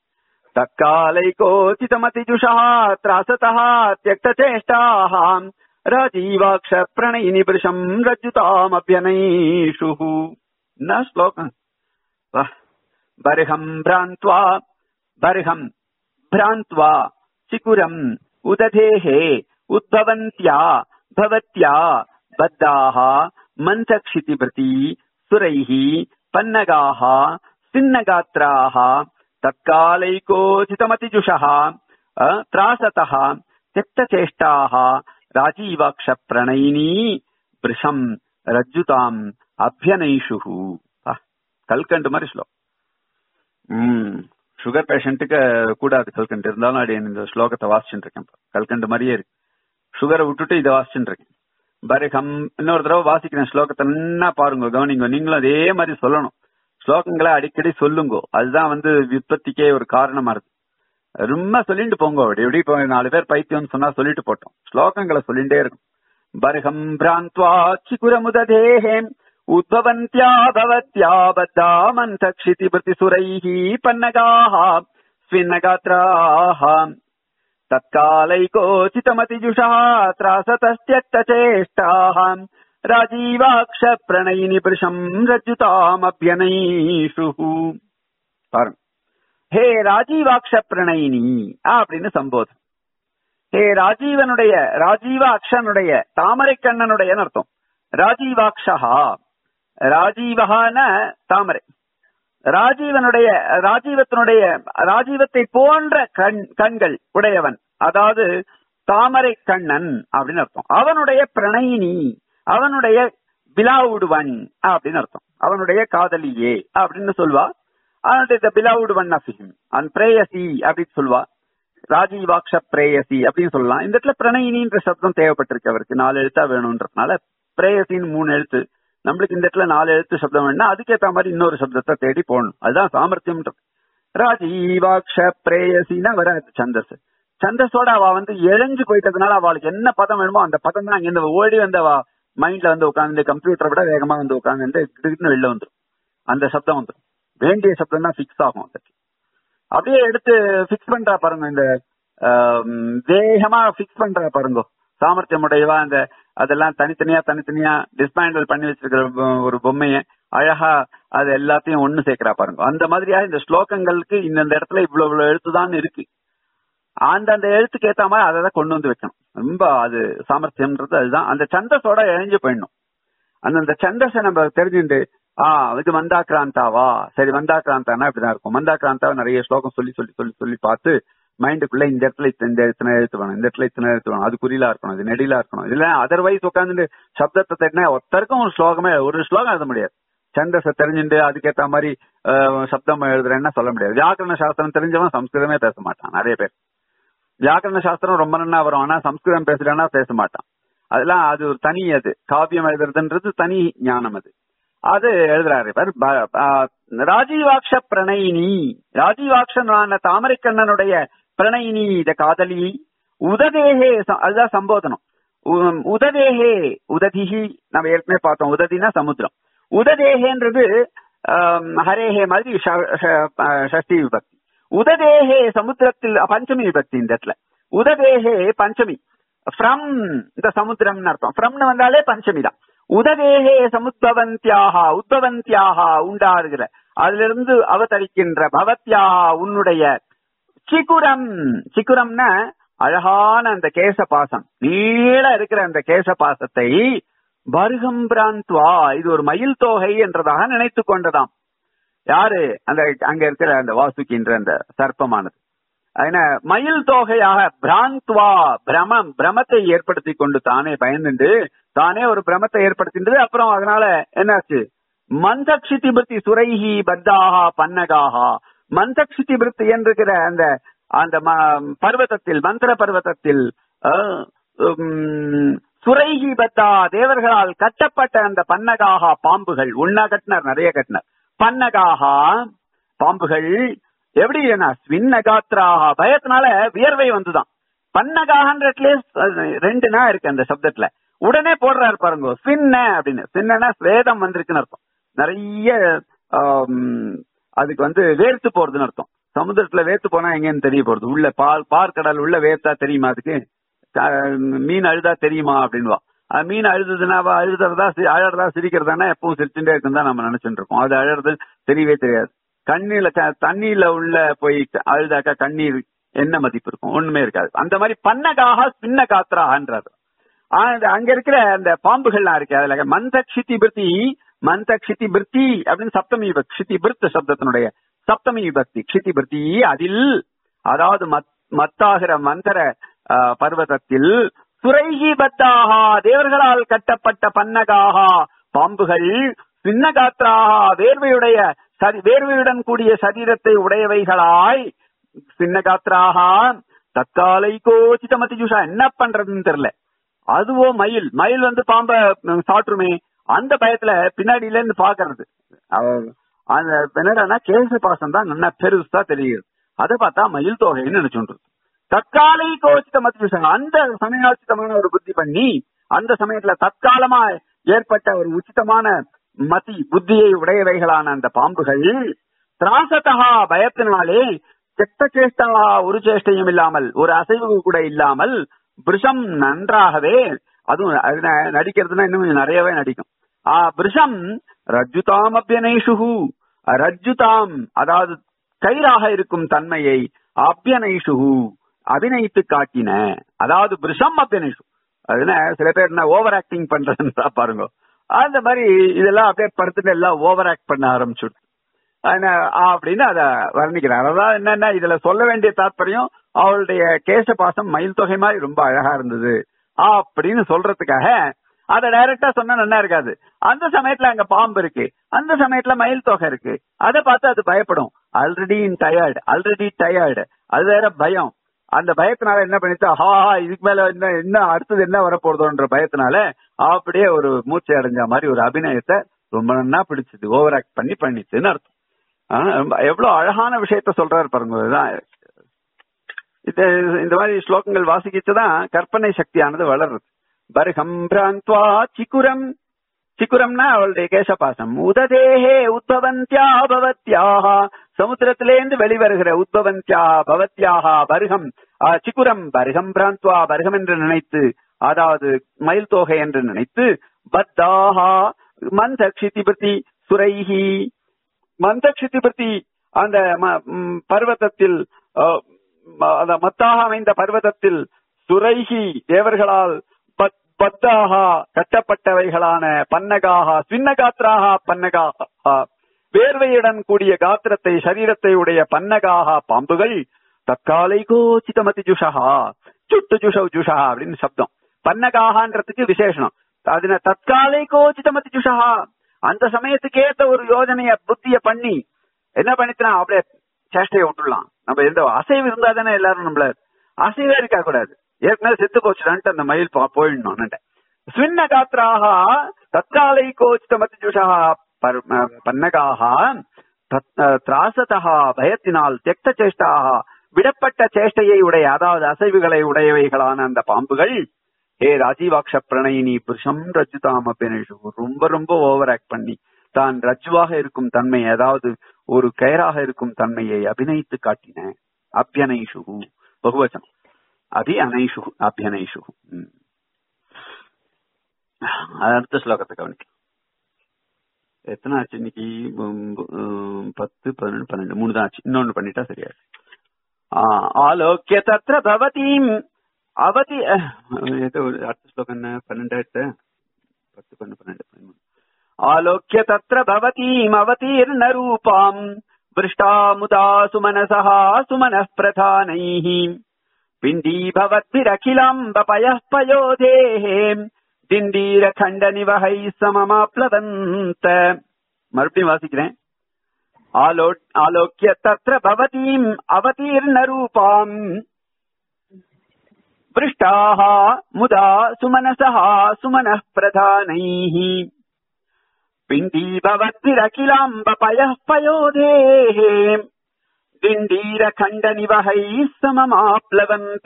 तत्कालैकोचितमतिजुषः त्रासतः त्यक्तचेष्टाः राजीवाक्ष प्रणयिनि वृषम् रज्जुतामभ्यनैषुः न श्लोक बर्हम् भ्रान्त्वा बर्हम् भ्रान्त्वा चिकुरम् उदधेः उद्भवन्त्या भवत्या बद्धाः मन्थक्षितिभृति सुरैः पन्नगाः सिन्नगात्राः तत्कालैकोचितमतिजुषः त्रासतः त्यक्तचेष्टाः राजीवाक्ष प्रणयिनी वृषम् ரஜ்ஜுதாம் அபியனைஷுஹு கல்கண்டு மாதிரி ஸ்லோகம் ம் சுகர் பேஷண்ட்டுக்கு கூடாது கல்கண்டு இருந்தாலும் அடி இந்த ஸ்லோகத்தை வாசிச்சுட்டு இருக்கேன் கல்கண்டு மாதிரியே இருக்கு சுகரை விட்டுட்டு இதை வாசிச்சுட்டு இருக்கேன் பரிகம் இன்னொரு தடவை வாசிக்கிறேன் ஸ்லோகத்தை என்ன பாருங்க கவனிங்க நீங்களும் அதே மாதிரி சொல்லணும் ஸ்லோகங்களை அடிக்கடி சொல்லுங்க அதுதான் வந்து விற்பத்திக்கே ஒரு காரணமா இருக்கு ரொம்ப சொல்லிட்டு போங்க அப்படி எப்படி இப்போ நாலு பேர் பைத்தியம்னு சொன்னா சொல்லிட்டு போட்டோம் ஸ்லோகங்களை சொல்லிட்டே இருக்கும் பர்ஹம் பிராந்த்வா சிகுரமுததேஹே உத்பவந்தியா பவத்யா பத்தா மந்தக்ஷிதி பிரதிசுரைः பன்னகாः ஸ்வின்னகாத்ராः तत्कालैकोचितमतिजुषः त्रासतस्त्यक्तचेष्टाः ராஜீவாக்ஷ பிரணயினி புருஷம் ரஜுதாமபியனைஷுஹு பாருங்க ஹே ராஜீவாக்ஷ பிரணயினி அப்படின்னு சம்போதம் ஹே ராஜீவனுடைய ராஜீவ அக்ஷனுடைய தாமரை கண்ணனுடைய அர்த்தம் ராஜீவாக்ஷா ராஜீவகான தாமரை ராஜீவனுடைய ராஜீவத்தினுடைய ராஜீவத்தை போன்ற கண் கண்கள் உடையவன் அதாவது தாமரை கண்ணன் அப்படின்னு அர்த்தம் அவனுடைய பிரணயினி அவனுடைய பிலாவுடுவன் அப்படின்னு அர்த்தம் அவனுடைய காதலியே அப்படின்னு சொல்வா அவனுடைய பிலாவுடுவன் அஃபிஹிம் அன் பிரேயசி அப்படின்னு சொல்வா ராஜீவாக்ஷ பிரேயசி அப்படின்னு சொல்லலாம் இந்த இடத்துல பிரணயினின்ற சப்தம் தேவைப்பட்டிருக்கு அவருக்கு நாலு எழுத்தா வேணும்ன்றதுனால பிரேயசின்னு மூணு எழுத்து நம்மளுக்கு இந்த இடத்துல நாலு எழுத்து சப்தம் வேணும்னா அதுக்கேற்ற மாதிரி இன்னொரு சப்தத்தை தேடி போகணும் அதுதான் சாமர்த்தியம்ன்றது ராஜீவாக்ஷ பிரேயசின்னா வராது சந்தஸ் சந்தஸோட அவ வந்து எழைஞ்சு போயிட்டதுனால அவளுக்கு என்ன பதம் வேணுமோ அந்த பதம் தான் இங்க ஓடி வந்து அவ மைண்ட்ல வந்து உட்காந்து கம்ப்யூட்டரை விட வேகமா வந்து உட்காந்து திடீர்னு வெளில வந்துடும் அந்த சப்தம் வந்துடும் வேண்டிய சப்தம் தான் பிக்ஸ் ஆகும் அதுக்கு அப்படியே எடுத்து பிக்ஸ் பண்றா பாருங்க இந்த வேகமா பிக்ஸ் பண்றா பாருங்க சாமர்த்தியம் உடையவா அந்த அதெல்லாம் தனித்தனியா தனித்தனியா டிஸ்பேண்டல் பண்ணி வச்சிருக்கிற ஒரு பொம்மைய அழகா அது எல்லாத்தையும் ஒண்ணு சேர்க்கிறா பாருங்க அந்த மாதிரியா இந்த ஸ்லோகங்களுக்கு இந்தந்த இடத்துல இவ்வளவு இவ்வளவு எழுத்துதான் இருக்கு அந்தந்த எழுத்துக்கு ஏத்த மாதிரி அதை தான் கொண்டு வந்து வைக்கணும் ரொம்ப அது சாமர்த்தியம்ன்றது அதுதான் அந்த சந்தஸோட இணைஞ்சு போயிடணும் அந்தந்த சந்தஸை நம்ம தெரிஞ்சுட்டு ஆ இது மந்தாக்கிராந்தாவா சரி மந்தாக்கிராந்தானா இப்படிதான் இருக்கும் மந்தாக்கிராந்தாவை நிறைய ஸ்லோகம் சொல்லி சொல்லி சொல்லி சொல்லி பார்த்து மைண்டுக்குள்ள இந்த இடத்துல இந்த இத்தனை எழுத்து வேணும் இந்த இடத்துல இத்தனை எழுத்து வேணும் அது குறிலா இருக்கணும் இது நெடிலா இருக்கணும் இதுல அதர்வைஸ் உட்காந்துட்டு சப்தத்தை தேடினா ஒருத்தருக்கும் ஒரு ஸ்லோகமே ஒரு ஸ்லோகம் எழுத முடியாது சந்தஸை தெரிஞ்சுட்டு அதுக்கேத்த மாதிரி சப்தம் எழுதுறேன்னா சொல்ல முடியாது வியாக்கரண சாஸ்திரம் தெரிஞ்சவன் சம்ஸ்கிருதமே பேச மாட்டான் நிறைய பேர் வியாக்கரண சாஸ்திரம் ரொம்ப நன்னா வரும் ஆனா சம்ஸ்கிருதம் பேசுறேன்னா பேச மாட்டான் அதெல்லாம் அது ஒரு தனி அது காவியம் எழுதுறதுன்றது தனி ஞானம் அது அது எழுதுறாரு இவர் ராஜீவாக்ஷ பிரணயினி ராஜீவாக்ஷனான தாமரைக்கண்ணனுடைய பிரணயினி இத காதலி உததேகே அதுதான் சம்போதனம் உததேகே உததிஹி நம்ம ஏற்கனவே பார்த்தோம் உததினா சமுத்திரம் உததேகேன்றது ஹரேஹே மாதிரி ஷஷ்டி விபக்தி உததேகே சமுத்திரத்தில் பஞ்சமி விபக்தி இந்த இடத்துல உததேகே பஞ்சமி ஃப்ரம் இந்த சமுத்திரம்னு அர்த்தம் ஃப்ரம்னு வந்தாலே பஞ்சமி தான் உததேகே சமுத்பவந்தியாக உத்பவந்தியாக உண்டாருகிற அதுல இருந்து அவதரிக்கின்ற பவத்யாக உன்னுடைய சிக்குரம் சிக்குரம்னா அழகான அந்த கேச பாசம் நீள இருக்கிற அந்த கேச பாசத்தை பருகம் பிராந்த்வா இது ஒரு மயில் தோகை என்றதாக நினைத்து கொண்டதாம் யாரு அந்த அங்க இருக்கிற அந்த வாசுகின்ற அந்த சர்ப்பமானது அதன மயில் தோகையாக பிராந்த்வா பிரமம் பிரமத்தை ஏற்படுத்தி கொண்டு தானே பயந்துண்டு தானே ஒரு பிரமத்தை ஏற்படுத்தின்றது அப்புறம் அதனால என்னாச்சு மந்தக்ஷிதிபிருத்தி சுரைஹி பத்தாஹா பன்னகாஹா மந்தக்ஷிதிபிருத்தி என்றிருக்கிற அந்த அந்த ம- பர்வதத்தில் மந்திர பர்வதத்தில் அஹ், உம், சுரைஹி பத்தா தேவர்களால் கட்டப்பட்ட அந்த பன்னகாகா பாம்புகள் உண்ணா கட்டினார் நிறைய கட்டினார் பன்னகாகா பாம்புகள் எப்படி என்ன ஸ்வின்னகாத்ராகா பயத்தினால வியர்வை வந்துதான் பன்னகாகன்றதுலே ரெண்டு நா இருக்கு அந்த சப்தத்துல உடனே போடுறாரு பாருங்க ஸ்வின்ன அப்படின்னு ஸ்வின்னா ஸ்வேதம் வந்திருக்குன்னு அர்த்தம் நிறைய ஆம், அதுக்கு வந்து வேர்த்து போறதுன்னு அர்த்தம் சமுத்திரத்துல வேர்த்து போனா எங்கன்னு தெரிய போறது உள்ள பால் பார்க்கடல் உள்ள வேர்த்தா தெரியுமா அதுக்கு க- மீன் அழுதா தெரியுமா அப்படின்வா அது மீன் அழுதுதுன்னா அவ அழுதுறதா சி- அழறதா சிரிக்கிறதானா எப்பவும் சிரிச்சுட்டே இருக்குன்னு தான் நம்ம நினைச்சுட்டு இருக்கோம் அது அழறது தெரியவே தெரியாது கண்ணில த- தண்ணியில உள்ள போய் க- அழுதாக்கா கண்ணீர் என்ன மதிப்பு இருக்கும் ஒண்ணுமே இருக்காது அந்த மாதிரி பன்னகாக பின்ன காத்திரான்றாரு ஆனா, அங்க இருக்கிற அந்த பாம்புகள்லாம் இருக்கு அதுல மந்த க்ஷிதி பிருத்தி மந்த க்ஷிதி பிருத்தி அப்படின்னு சப்தமி விபக்தி க்ஷிதி பிருத்த சப்தத்தினுடைய சப்தமி விபக்தி க்ஷிதி பிருத்தி அதில் அதாவது மத்- மத்தாகிற மந்திர ஆ, பர்வதத்தில் சுரைகி பத்தாகா தேவர்களால் கட்டப்பட்ட பன்னகாகா பாம்புகள் சின்னகாத்ராகா வேர்வையுடைய சரி- வேர்வையுடன் கூடிய சரீரத்தை உடையவைகளாய் சின்னகாத்ராகா தற்காலை கோச்சிதமதி ஜுஷா என்ன பண்றதுன்னு தெரியல அதுவோ மயில் மயில் வந்து பாம்ப ம், சாற்றுமே அந்த பயத்துல பின்னாடியில இருந்து பாக்குறது அவ- அந்த என்னடான்னா கேச பாசம் தான் நல்லா பெருசா தெரியுது அதை பார்த்தா மயில் தொகைன்னு நினைச்சுட்டு தற்காலை கோச்சித மத்திய அந்த சமயோச்சிதமான ஒரு புத்தி பண்ணி அந்த சமயத்துல தற்காலமா ஏற்பட்ட ஒரு உச்சிதமான மதி புத்தியை உடையவைகளான அந்த பாம்புகள் திராசத்தகா பயத்தினாலே செத்த சேஷ்டா ஒரு சேஷ்டையும் இல்லாமல் ஒரு அசைவு கூட இல்லாமல் பிருஷம் நன்றாகவே அதுவும் அது ந- நடிக்கிறதுனா இன்னும் கொஞ்சம் நிறையவே நடிக்கும் ஆ பிருஷம் ரஜ்ஜுதாம் அபியனைஷுகு ரஜ்ஜுதாம் அதாவது கயிறாக இருக்கும் தன்மையை அபியனைஷுகு அபிநயித்து காட்டின அதாவது பிருஷம் அபியனைஷு அதுனா சில பேர் என்ன ஓவர் ஆக்டிங் பண்றதுன்னு பாருங்க அந்த மாதிரி இதெல்லாம் அப்படியே படுத்துட்டு எல்லாம் ஓவர் ஆக்ட் பண்ண ஆரம்பிச்சுடு ஆனா- அப்படின்னு அத வர்ணிக்கிறார் அதாவது என்னன்னா இதுல சொல்ல வேண்டிய தாற்பயம் அவளுடைய கேச பாசம் மயில் தொகை மாதிரி ரொம்ப அழகா இருந்தது அப்படின்னு சொல்றதுக்காக அத டைரக்டா சொன்னா நல்லா இருக்காது அந்த சமயத்துல அங்க பாம்பு இருக்கு அந்த சமயத்துல மயில் தொகை இருக்கு அதை பார்த்து அது பயப்படும் already in tired already tired அது வேற பயம் அந்த பயத்தினால என்ன பண்ணிட்டு ஹா ஹா இதுக்கு மேல என்ன என்ன அடுத்தது என்ன வரப்போறதோன்ற பயத்தினால அப்படியே ஒரு மூச்சை அடைஞ்ச மாதிரி ஒரு அபிநயத்தை ரொம்ப நன்னா பிடிச்சது ஓவர் ஆக்ட் பண்ணி பண்ணிச்சுன்னு அர்த்தம் ஆனா, ரொம்ப எவ்வளவு அழகான விஷயத்த சொல்றாரு பாருங்க இதுதான் இது இந்த மாதிரி ஸ்லோகங்கள் வாசிக்கிச்சுதான் கற்பனை சக்தியானது வளருது பர்ஹம் பிராந்த்வா சிக்குரம் சிக்குரம்னா அவளுடைய கேசபாசம் உததேஹே உத்பவந்தியா பவத்யாக சமுத்திரத்திலேந்து வெளிவருகிற உத்பவந்தியா பவத்யாக பர்ஹம் ஆ, சிக்குரம் பர்ஹம் பிராந்த்வா பர்ஹம் என்று நினைத்து அதாவது மயில் தோகை என்று நினைத்து பத்தாஹா மந்த க்ஷிதிபதி சுரைஹி மந்த க்ஷிதிபதி அந்த ம- ம், பர்வதத்தில் ஆ, ம- அந்த மத்தாக அமைந்த பர்வதத்தில் சுரைஹி தேவர்களால் பத்- பத்தாகா கட்டப்பட்டவைகளான பன்னகாகா சின்னகாத்ராகா பன்னகாகா வேர்வையுடன் கூடிய காத்திரத்தை சரீரத்தை உடைய பன்னகாகா பாம்புகள் தற்காலை கோச்சிதமதி ஜுஷஹா சுட்டு ஜுஷவ் ஜுஷஹா அப்படின்னு சப்தம் பன்னகாகான்றதுக்கு விசேஷனம் அதுன தற்காலை கோச்சிதமதி ஜுஷஹா அந்த சமயத்துக்கு ஏத்த ஒரு யோஜனைய புத்திய பண்ணி என்ன பண்ணித்தான் அப்படியே சேஷ்டையை விட்டுடலாம் நம்ம எந்த அசைவு இருந்தா தானே எல்லாரும் நம்மள அசைவே இருக்கா கூடாது ஏற்கனவே செத்து போச்சுடான்ட்டு அந்த மயில் போ- போயிடணும் ஸ்வின்ன காத்ராக தற்காலை கோச்சித மத்திஜுஷா பன்னகாக திராசதா பயத்தினால் தெக்த சேஷ்டாக விடப்பட்ட சேஷ்டையை உடைய அதாவது அசைவுகளை உடையவைகளான அந்த பாம்புகள் ஹே ராஜீவாக்ஷ பிரணயினி புருஷம் ரஜுதாம் அபினேஷு ரொம்ப ரொம்ப ஓவர் ஆக்ட் பண்ணி தான் ரஜுவாக இருக்கும் தன்மை அதாவது ஒரு கயராக இருக்கும் தன்மையை அபிநயித்து காட்டின அபியனைஷு பகுவச்சனம் அபி அனைஷு அபியனைஷு ம். அடுத்த ஸ்லோகத்தை கவனிக்கலாம் எத்தனை ஆச்சு இன்னைக்கு உம், உம், பத்து பதினொன்று பன்னெண்டு மூணு தான் ஆச்சு இன்னொன்னு பண்ணிட்டா சரியாச்சு ஆ, ஆலோக்கிய தத்ர பவதீம் அவதி அஹ், ஏதோ ஒரு அடுத்த ஸ்லோகம் என்ன பன்னெண்டாயிரத்து பத்து பன்னெண்டு பன்னெண்டு பதிமூணு ஆலோக்கிய தத்ர பவதீம் அவதீர்ண ரூபாம் விருஷ்டா முதா சுமனசः சுமனः பிரதானைः पिण्डीभवद्भिरखिलाम्बपयः पयोधेः दिण्डीरखण्डनिवहैः सममाप्लवन्त மறுபடியும் வாசிக்கிறேன் ஆலோ ஆலோக்கிய தத்ர பவதீம் அவதீர்ண ரூபாம் पृष्टाः मुदा सुमनसः सुमनः प्रधानैः पिण्डीभवद्भिरखिलाम्बपयः पयोधेः दिण्डीरखण्डनिवहैः सममाप्लवन्त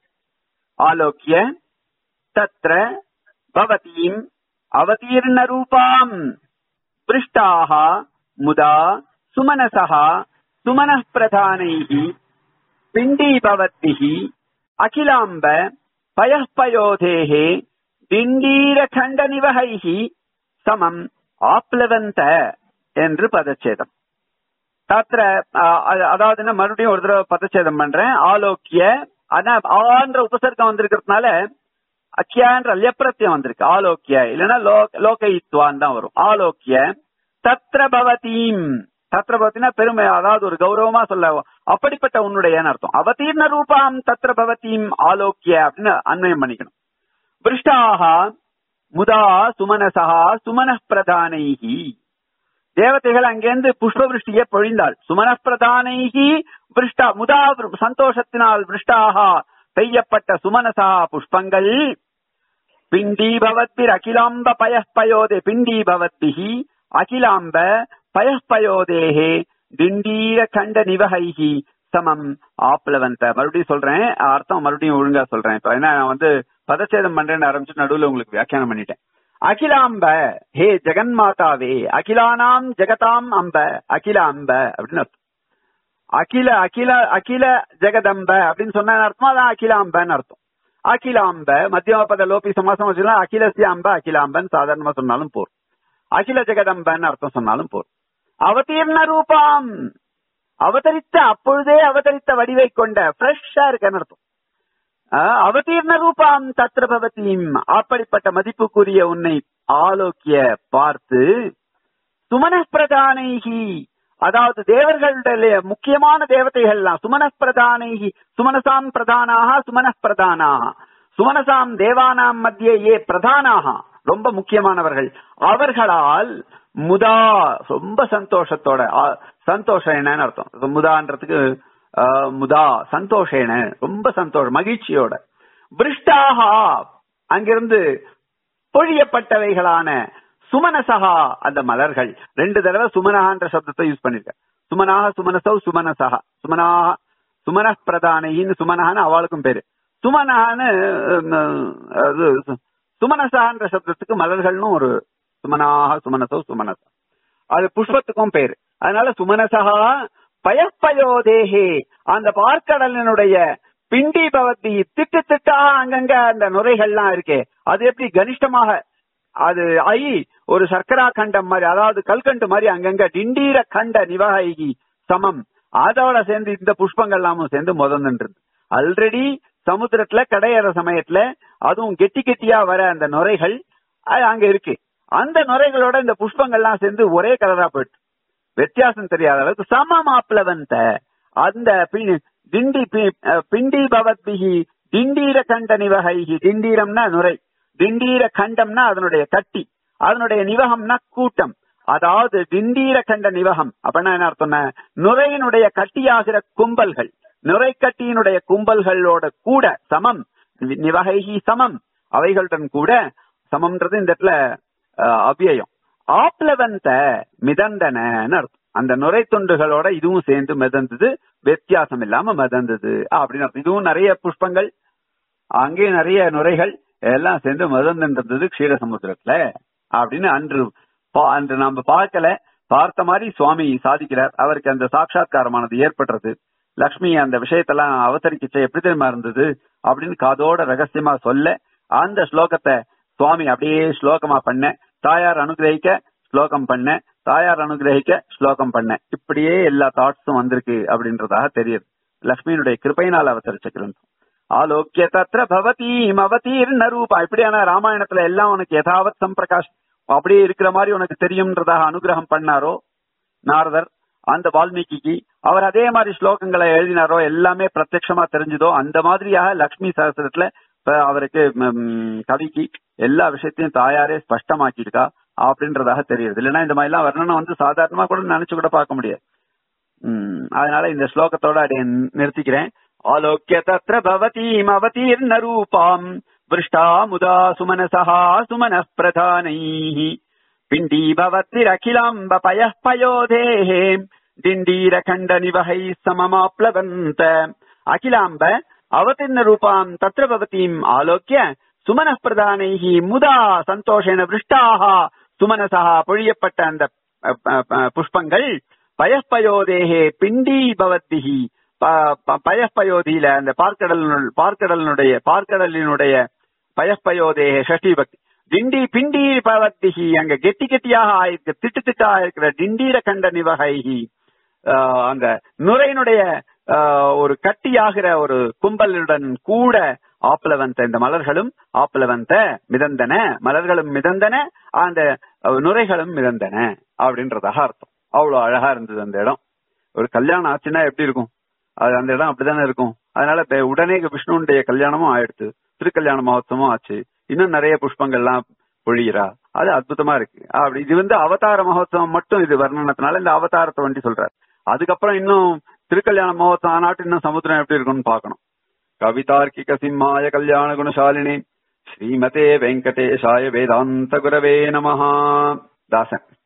आलोक्य तत्र भवतीम् अवतीर्णरूपाम् पृष्टाः मुदा सुमनसः सुमनः प्रधानैः पिण्डीभवद्भिः அகிலாம்ப பயப்பயோதேகே திண்டீர கண்ட நிவகைஹி சமம் ஆப்லவந்த என்று பதச்சேதம் தத்திர அதாவது என்ன மறுபடியும் ஒரு தடவை பதச்சேதம் பண்றேன் ஆலோக்கிய ஆனா ஆன்ற உபசர்க்கம் வந்திருக்கிறதுனால அக்கியான்ற லெப்ரத்தியம் வந்திருக்கு ஆலோக்கிய இல்லைன்னா லோகயித்வான் தான் வரும் ஆலோக்கிய தத்ர பவதீம் தத்ர பவத்தினா பெருமை அதாவது ஒரு கௌரவமா சொல்ல அப்படிப்பட்ட உன்னுடைய அர்த்தம் அவதீர்ண ரூபாம் தத்ர பவத்தீம் ஆலோக்கிய அப்படின்னு அன்வயம் பண்ணிக்கணும் பிருஷ்டாக முதா சுமனசா சுமன பிரதானைகி தேவதைகள் அங்கிருந்து புஷ்பவிருஷ்டியை பொழிந்தாள் சுமன பிரதானைகி பிருஷ்டா முதா சந்தோஷத்தினால் பிருஷ்டாக பெய்யப்பட்ட சுமனசா புஷ்பங்கள் பிண்டீபவத்பிர் அகிலாம்ப பயப்பயோதே பிண்டீபவத்பிகி அகிலாம்ப பயப்பயோதேகே திண்டீர கண்ட நிவகைகி சமம் ஆப்லவந்த மறுபடியும் சொல்றேன் அர்த்தம் மறுபடியும் ஒழுங்கா சொல்றேன் இப்ப என்ன நான் வந்து பதச்சேதம் பண்றேன்னு ஆரம்பிச்சு நடுவுல உங்களுக்கு வியாக்கியானம் பண்ணிட்டேன் அகிலாம்ப ஹே ஜெகன்மாதாவே அகிலானாம் ஜெகதாம் அம்ப அகில அம்ப அப்படின்னு அர்த்தம் அகில அகில அகில ஜெகதம்ப அப்படின்னு சொன்ன அர்த்தம் அதான் அகிலாம்பன்னு அர்த்தம் அகிலாம்ப மத்தியம பத லோபி சமாசம் வச்சுக்கலாம் அகிலசிய அம்ப அகிலாம்பன் சாதாரணமா சொன்னாலும் போர் அகில ஜெகதம்பன்னு அர்த்தம் சொன்னாலும் போர் அவதீர்ண ரூபாம் அவதரித்த அப்பொழுதே அவதரித்த வடிவை கொண்ட ஃப்ரெஷ்ஷா இருக்கன்னு அர்த்தம் அவதீர்ண ரூபாம் தத்ர பவதீம் அப்படிப்பட்ட மதிப்புக்குரிய உன்னை ஆலோக்கிய பார்த்து சுமன பிரதானைகி அதாவது தேவர்களுடைய முக்கியமான தேவதைகள்லாம் சுமன பிரதானைகி சுமனசாம் பிரதானாக சுமன பிரதானாக சுமனசாம் தேவானாம் மத்திய ஏ பிரதானாக ரொம்ப முக்கியமானவர்கள் அவர்களால் முதா ரொம்ப சந்தோஷத்தோட சந்தோஷன்னு அர்த்தம் முதான்றதுக்கு முதா சந்தோஷேன ரொம்ப சந்தோஷம் மகிழ்ச்சியோட பிருஷ்டாகா அங்கிருந்து பொழியப்பட்டவைகளான சுமனசகா அந்த மலர்கள் ரெண்டு தடவை சுமனகான்ற சப்தத்தை யூஸ் பண்ணிருக்க சுமனாக சுமனசௌ சுமனசகா சுமனாக சுமன பிரதானின்னு சுமனகான்னு அவளுக்கும் பேரு சுமனகான்னு சுமனசான்ற சப்தத்துக்கு மலர்கள்னு ஒரு சுமனாக சுமனசோ சுமனசா அது புஷ்பத்துக்கும் பேரு அதனால சுமனசகா பயப்பயோதேகே அந்த பார்க்கடலினுடைய பிண்டி பவத்தி திட்டு திட்டாக அங்கங்க அந்த நுரைகள்லாம் இருக்கே அது எப்படி கனிஷ்டமாக அது ஆகி ஒரு சர்க்கரா கண்டம் மாதிரி அதாவது கல்கண்டு மாதிரி அங்கங்க டிண்டீர கண்ட நிவகி சமம் அதோட சேர்ந்து இந்த புஷ்பங்கள் எல்லாமும் சேர்ந்து முதந்துன்றது ஆல்ரெடி சமுத்திரத்துல கடையற சமயத்துல அதுவும் கெட்டி கெட்டியா வர அந்த நுரைகள் அங்க இருக்கு அந்த நுரைகளோட இந்த புஷ்பங்கள்லாம் சேர்ந்து ஒரே கலரா போயிட்டு வித்தியாசம் தெரியாத அளவுக்கு சமமாப்ளவந்த அந்த திண்டி பிண்டி பவத்பிகி திண்டீர கண்ட நிவகைகி திண்டீரம்னா நுரை திண்டீர கண்டம்னா அதனுடைய கட்டி அதனுடைய நிவகம்னா கூட்டம் அதாவது திண்டீர கண்ட நிவகம் அப்படின்னா என்ன அர்த்தம் நுரையினுடைய கட்டியாகிற கும்பல்கள் நுரை கட்டியினுடைய கும்பல்களோட கூட சமம் நிவகைகி சமம் அவைகளுடன் கூட சமம்ன்றது இந்த இடத்துல அவ்வியம் ஆப்லவந்த மிதந்தனன்னு அர்த்தம் அந்த நுரை துண்டுகளோட இதுவும் சேர்ந்து மிதந்தது வித்தியாசம் இல்லாம மிதந்தது அப்படின்னு அர்த்தம் இதுவும் நிறைய புஷ்பங்கள் அங்கேயும் நிறைய நுரைகள் எல்லாம் சேர்ந்து மிதந்துன்றது க்ஷீரசமுத்திரத்துல அப்படின்னு அன்று அன்று நாம பார்க்கல பார்த்த மாதிரி சுவாமி சாதிக்கிறார் அவருக்கு அந்த சாட்சா்காரமானது ஏற்படுறது லக்ஷ்மி அந்த விஷயத்தெல்லாம் அவசரிக்கிச்ச எப்படி தெரியுமா இருந்தது அப்படின்னு காதோட ரகசியமா சொல்ல அந்த ஸ்லோகத்தை சுவாமி அப்படியே ஸ்லோகமா பண்ண தாயார் அனுகிரகிக்க ஸ்லோகம் பண்ண தாயார் அனுகிரகிக்க ஸ்லோகம் பண்ண இப்படியே எல்லா தாட்ஸும் வந்திருக்கு அப்படின்றதாக தெரியுது லக்ஷ்மியினுடைய கிருப்பையினால் அவதரிச்ச கிரந்தம் ஆலோக்கிய தத்ர பவதீம் அவதீர்ண ரூபா இப்படியான ராமாயணத்துல எல்லாம் உனக்கு யதாவத் சம்பிரகாஷ் அப்படியே இருக்கிற மாதிரி உனக்கு தெரியும்ன்றதாக அனுகிரகம் பண்ணாரோ நாரதர் அந்த வால்மீகிக்கு அவர் அதே மாதிரி ஸ்லோகங்களை எழுதினாரோ எல்லாமே பிரத்யட்சமா தெரிஞ்சதோ அந்த மாதிரியாக லக்ஷ்மி சகசிரத்துல இப்ப அவருக்கு ம், கவிக்கு எல்லா விஷயத்தையும் தாயாரே ஸ்பஷ்டமாக்கியிருக்கா அப்படின்றதாக தெரியுது இல்லைன்னா இந்த மாதிரி எல்லாம் வர்ணனை வந்து சாதாரணமா கூட நினைச்சு கூட பார்க்க முடியாது ம், அதனால இந்த ஸ்லோகத்தோட அப்படியே நிறுத்திக்கிறேன் ஆலோக்கிய தத்ர பவதீம் அவதீர்ண ரூபாம் விருஷ்டா முதா சுமனசா சுமன பிரதானைः பிண்டி பவத்திரகிலாம்ப பயः பயோதேः டிண்டீரகண்ட நிவகை சமமாப்ளவந்த அகிலாம்ப அவதீர்ண ரூபாம் தத்ர பவதீம் ஆலோக்கிய சுமன பிரதானைः முதா சந்தோஷேன விருஷ்டாக சுமனசா பொழியப்பட்ட அந்த அ, அ, அ, புஷ்பங்கள் பயப்பயோதேகே பிண்டி பவத்திகி பயப்பயோதியில அந்த பார்க்கடல் பார்க்கடலினுடைய பார்க்கடலினுடைய பயப்பயோதேகே ஷஷ்டி பக்தி டிண்டி பிண்டி பவத்திகி அங்க கெட்டி கெட்டியாக ஆயிருக்கு திட்டு திட்டா இருக்கிற டிண்டீர கண்ட நிவகைகி ஆஹ் அந்த நுரையினுடைய ஆஹ் ஒரு கட்டியாகிற ஒரு கும்பலுடன் கூட ஆப்லவந்த இந்த மலர்களும் ஆப்லவந்த மிதந்தன மலர்களும் மிதந்தன அந்த அஹ், நுரைகளும் மிதந்தன அப்படின்றதாக அர்த்தம் அவ்வளவு அழகா இருந்தது அந்த இடம் ஒரு கல்யாணம் ஆச்சுன்னா எப்படி இருக்கும் அது அந்த இடம் அப்படித்தானே இருக்கும் அதனால இப்ப உடனே விஷ்ணுனுடைய கல்யாணமும் ஆயிடுத்து திருக்கல்யாண மகோத்சவமும் ஆச்சு இன்னும் நிறைய புஷ்பங்கள்லாம் பொழிகிறா அது அற்புதமா இருக்கு அப்படி இது வந்து அவதார மகோத்சவம் மட்டும் இது வர்ணனத்தினால இந்த அவதாரத்தை வண்டி சொல்றாரு அதுக்கப்புறம் இன்னும் திருக்கல்யாண மகோத்சவம் ஆனாட்டு இன்னும் சமுத்திரம் எப்படி இருக்கும்னு பார்க்கணும் கவிதார்க்கிக சிம்மாய கல்யாண குணசாலினி ஸ்ரீமதே வெங்கடேஷாய வேதாந்த குரவே நமஹா தாசன்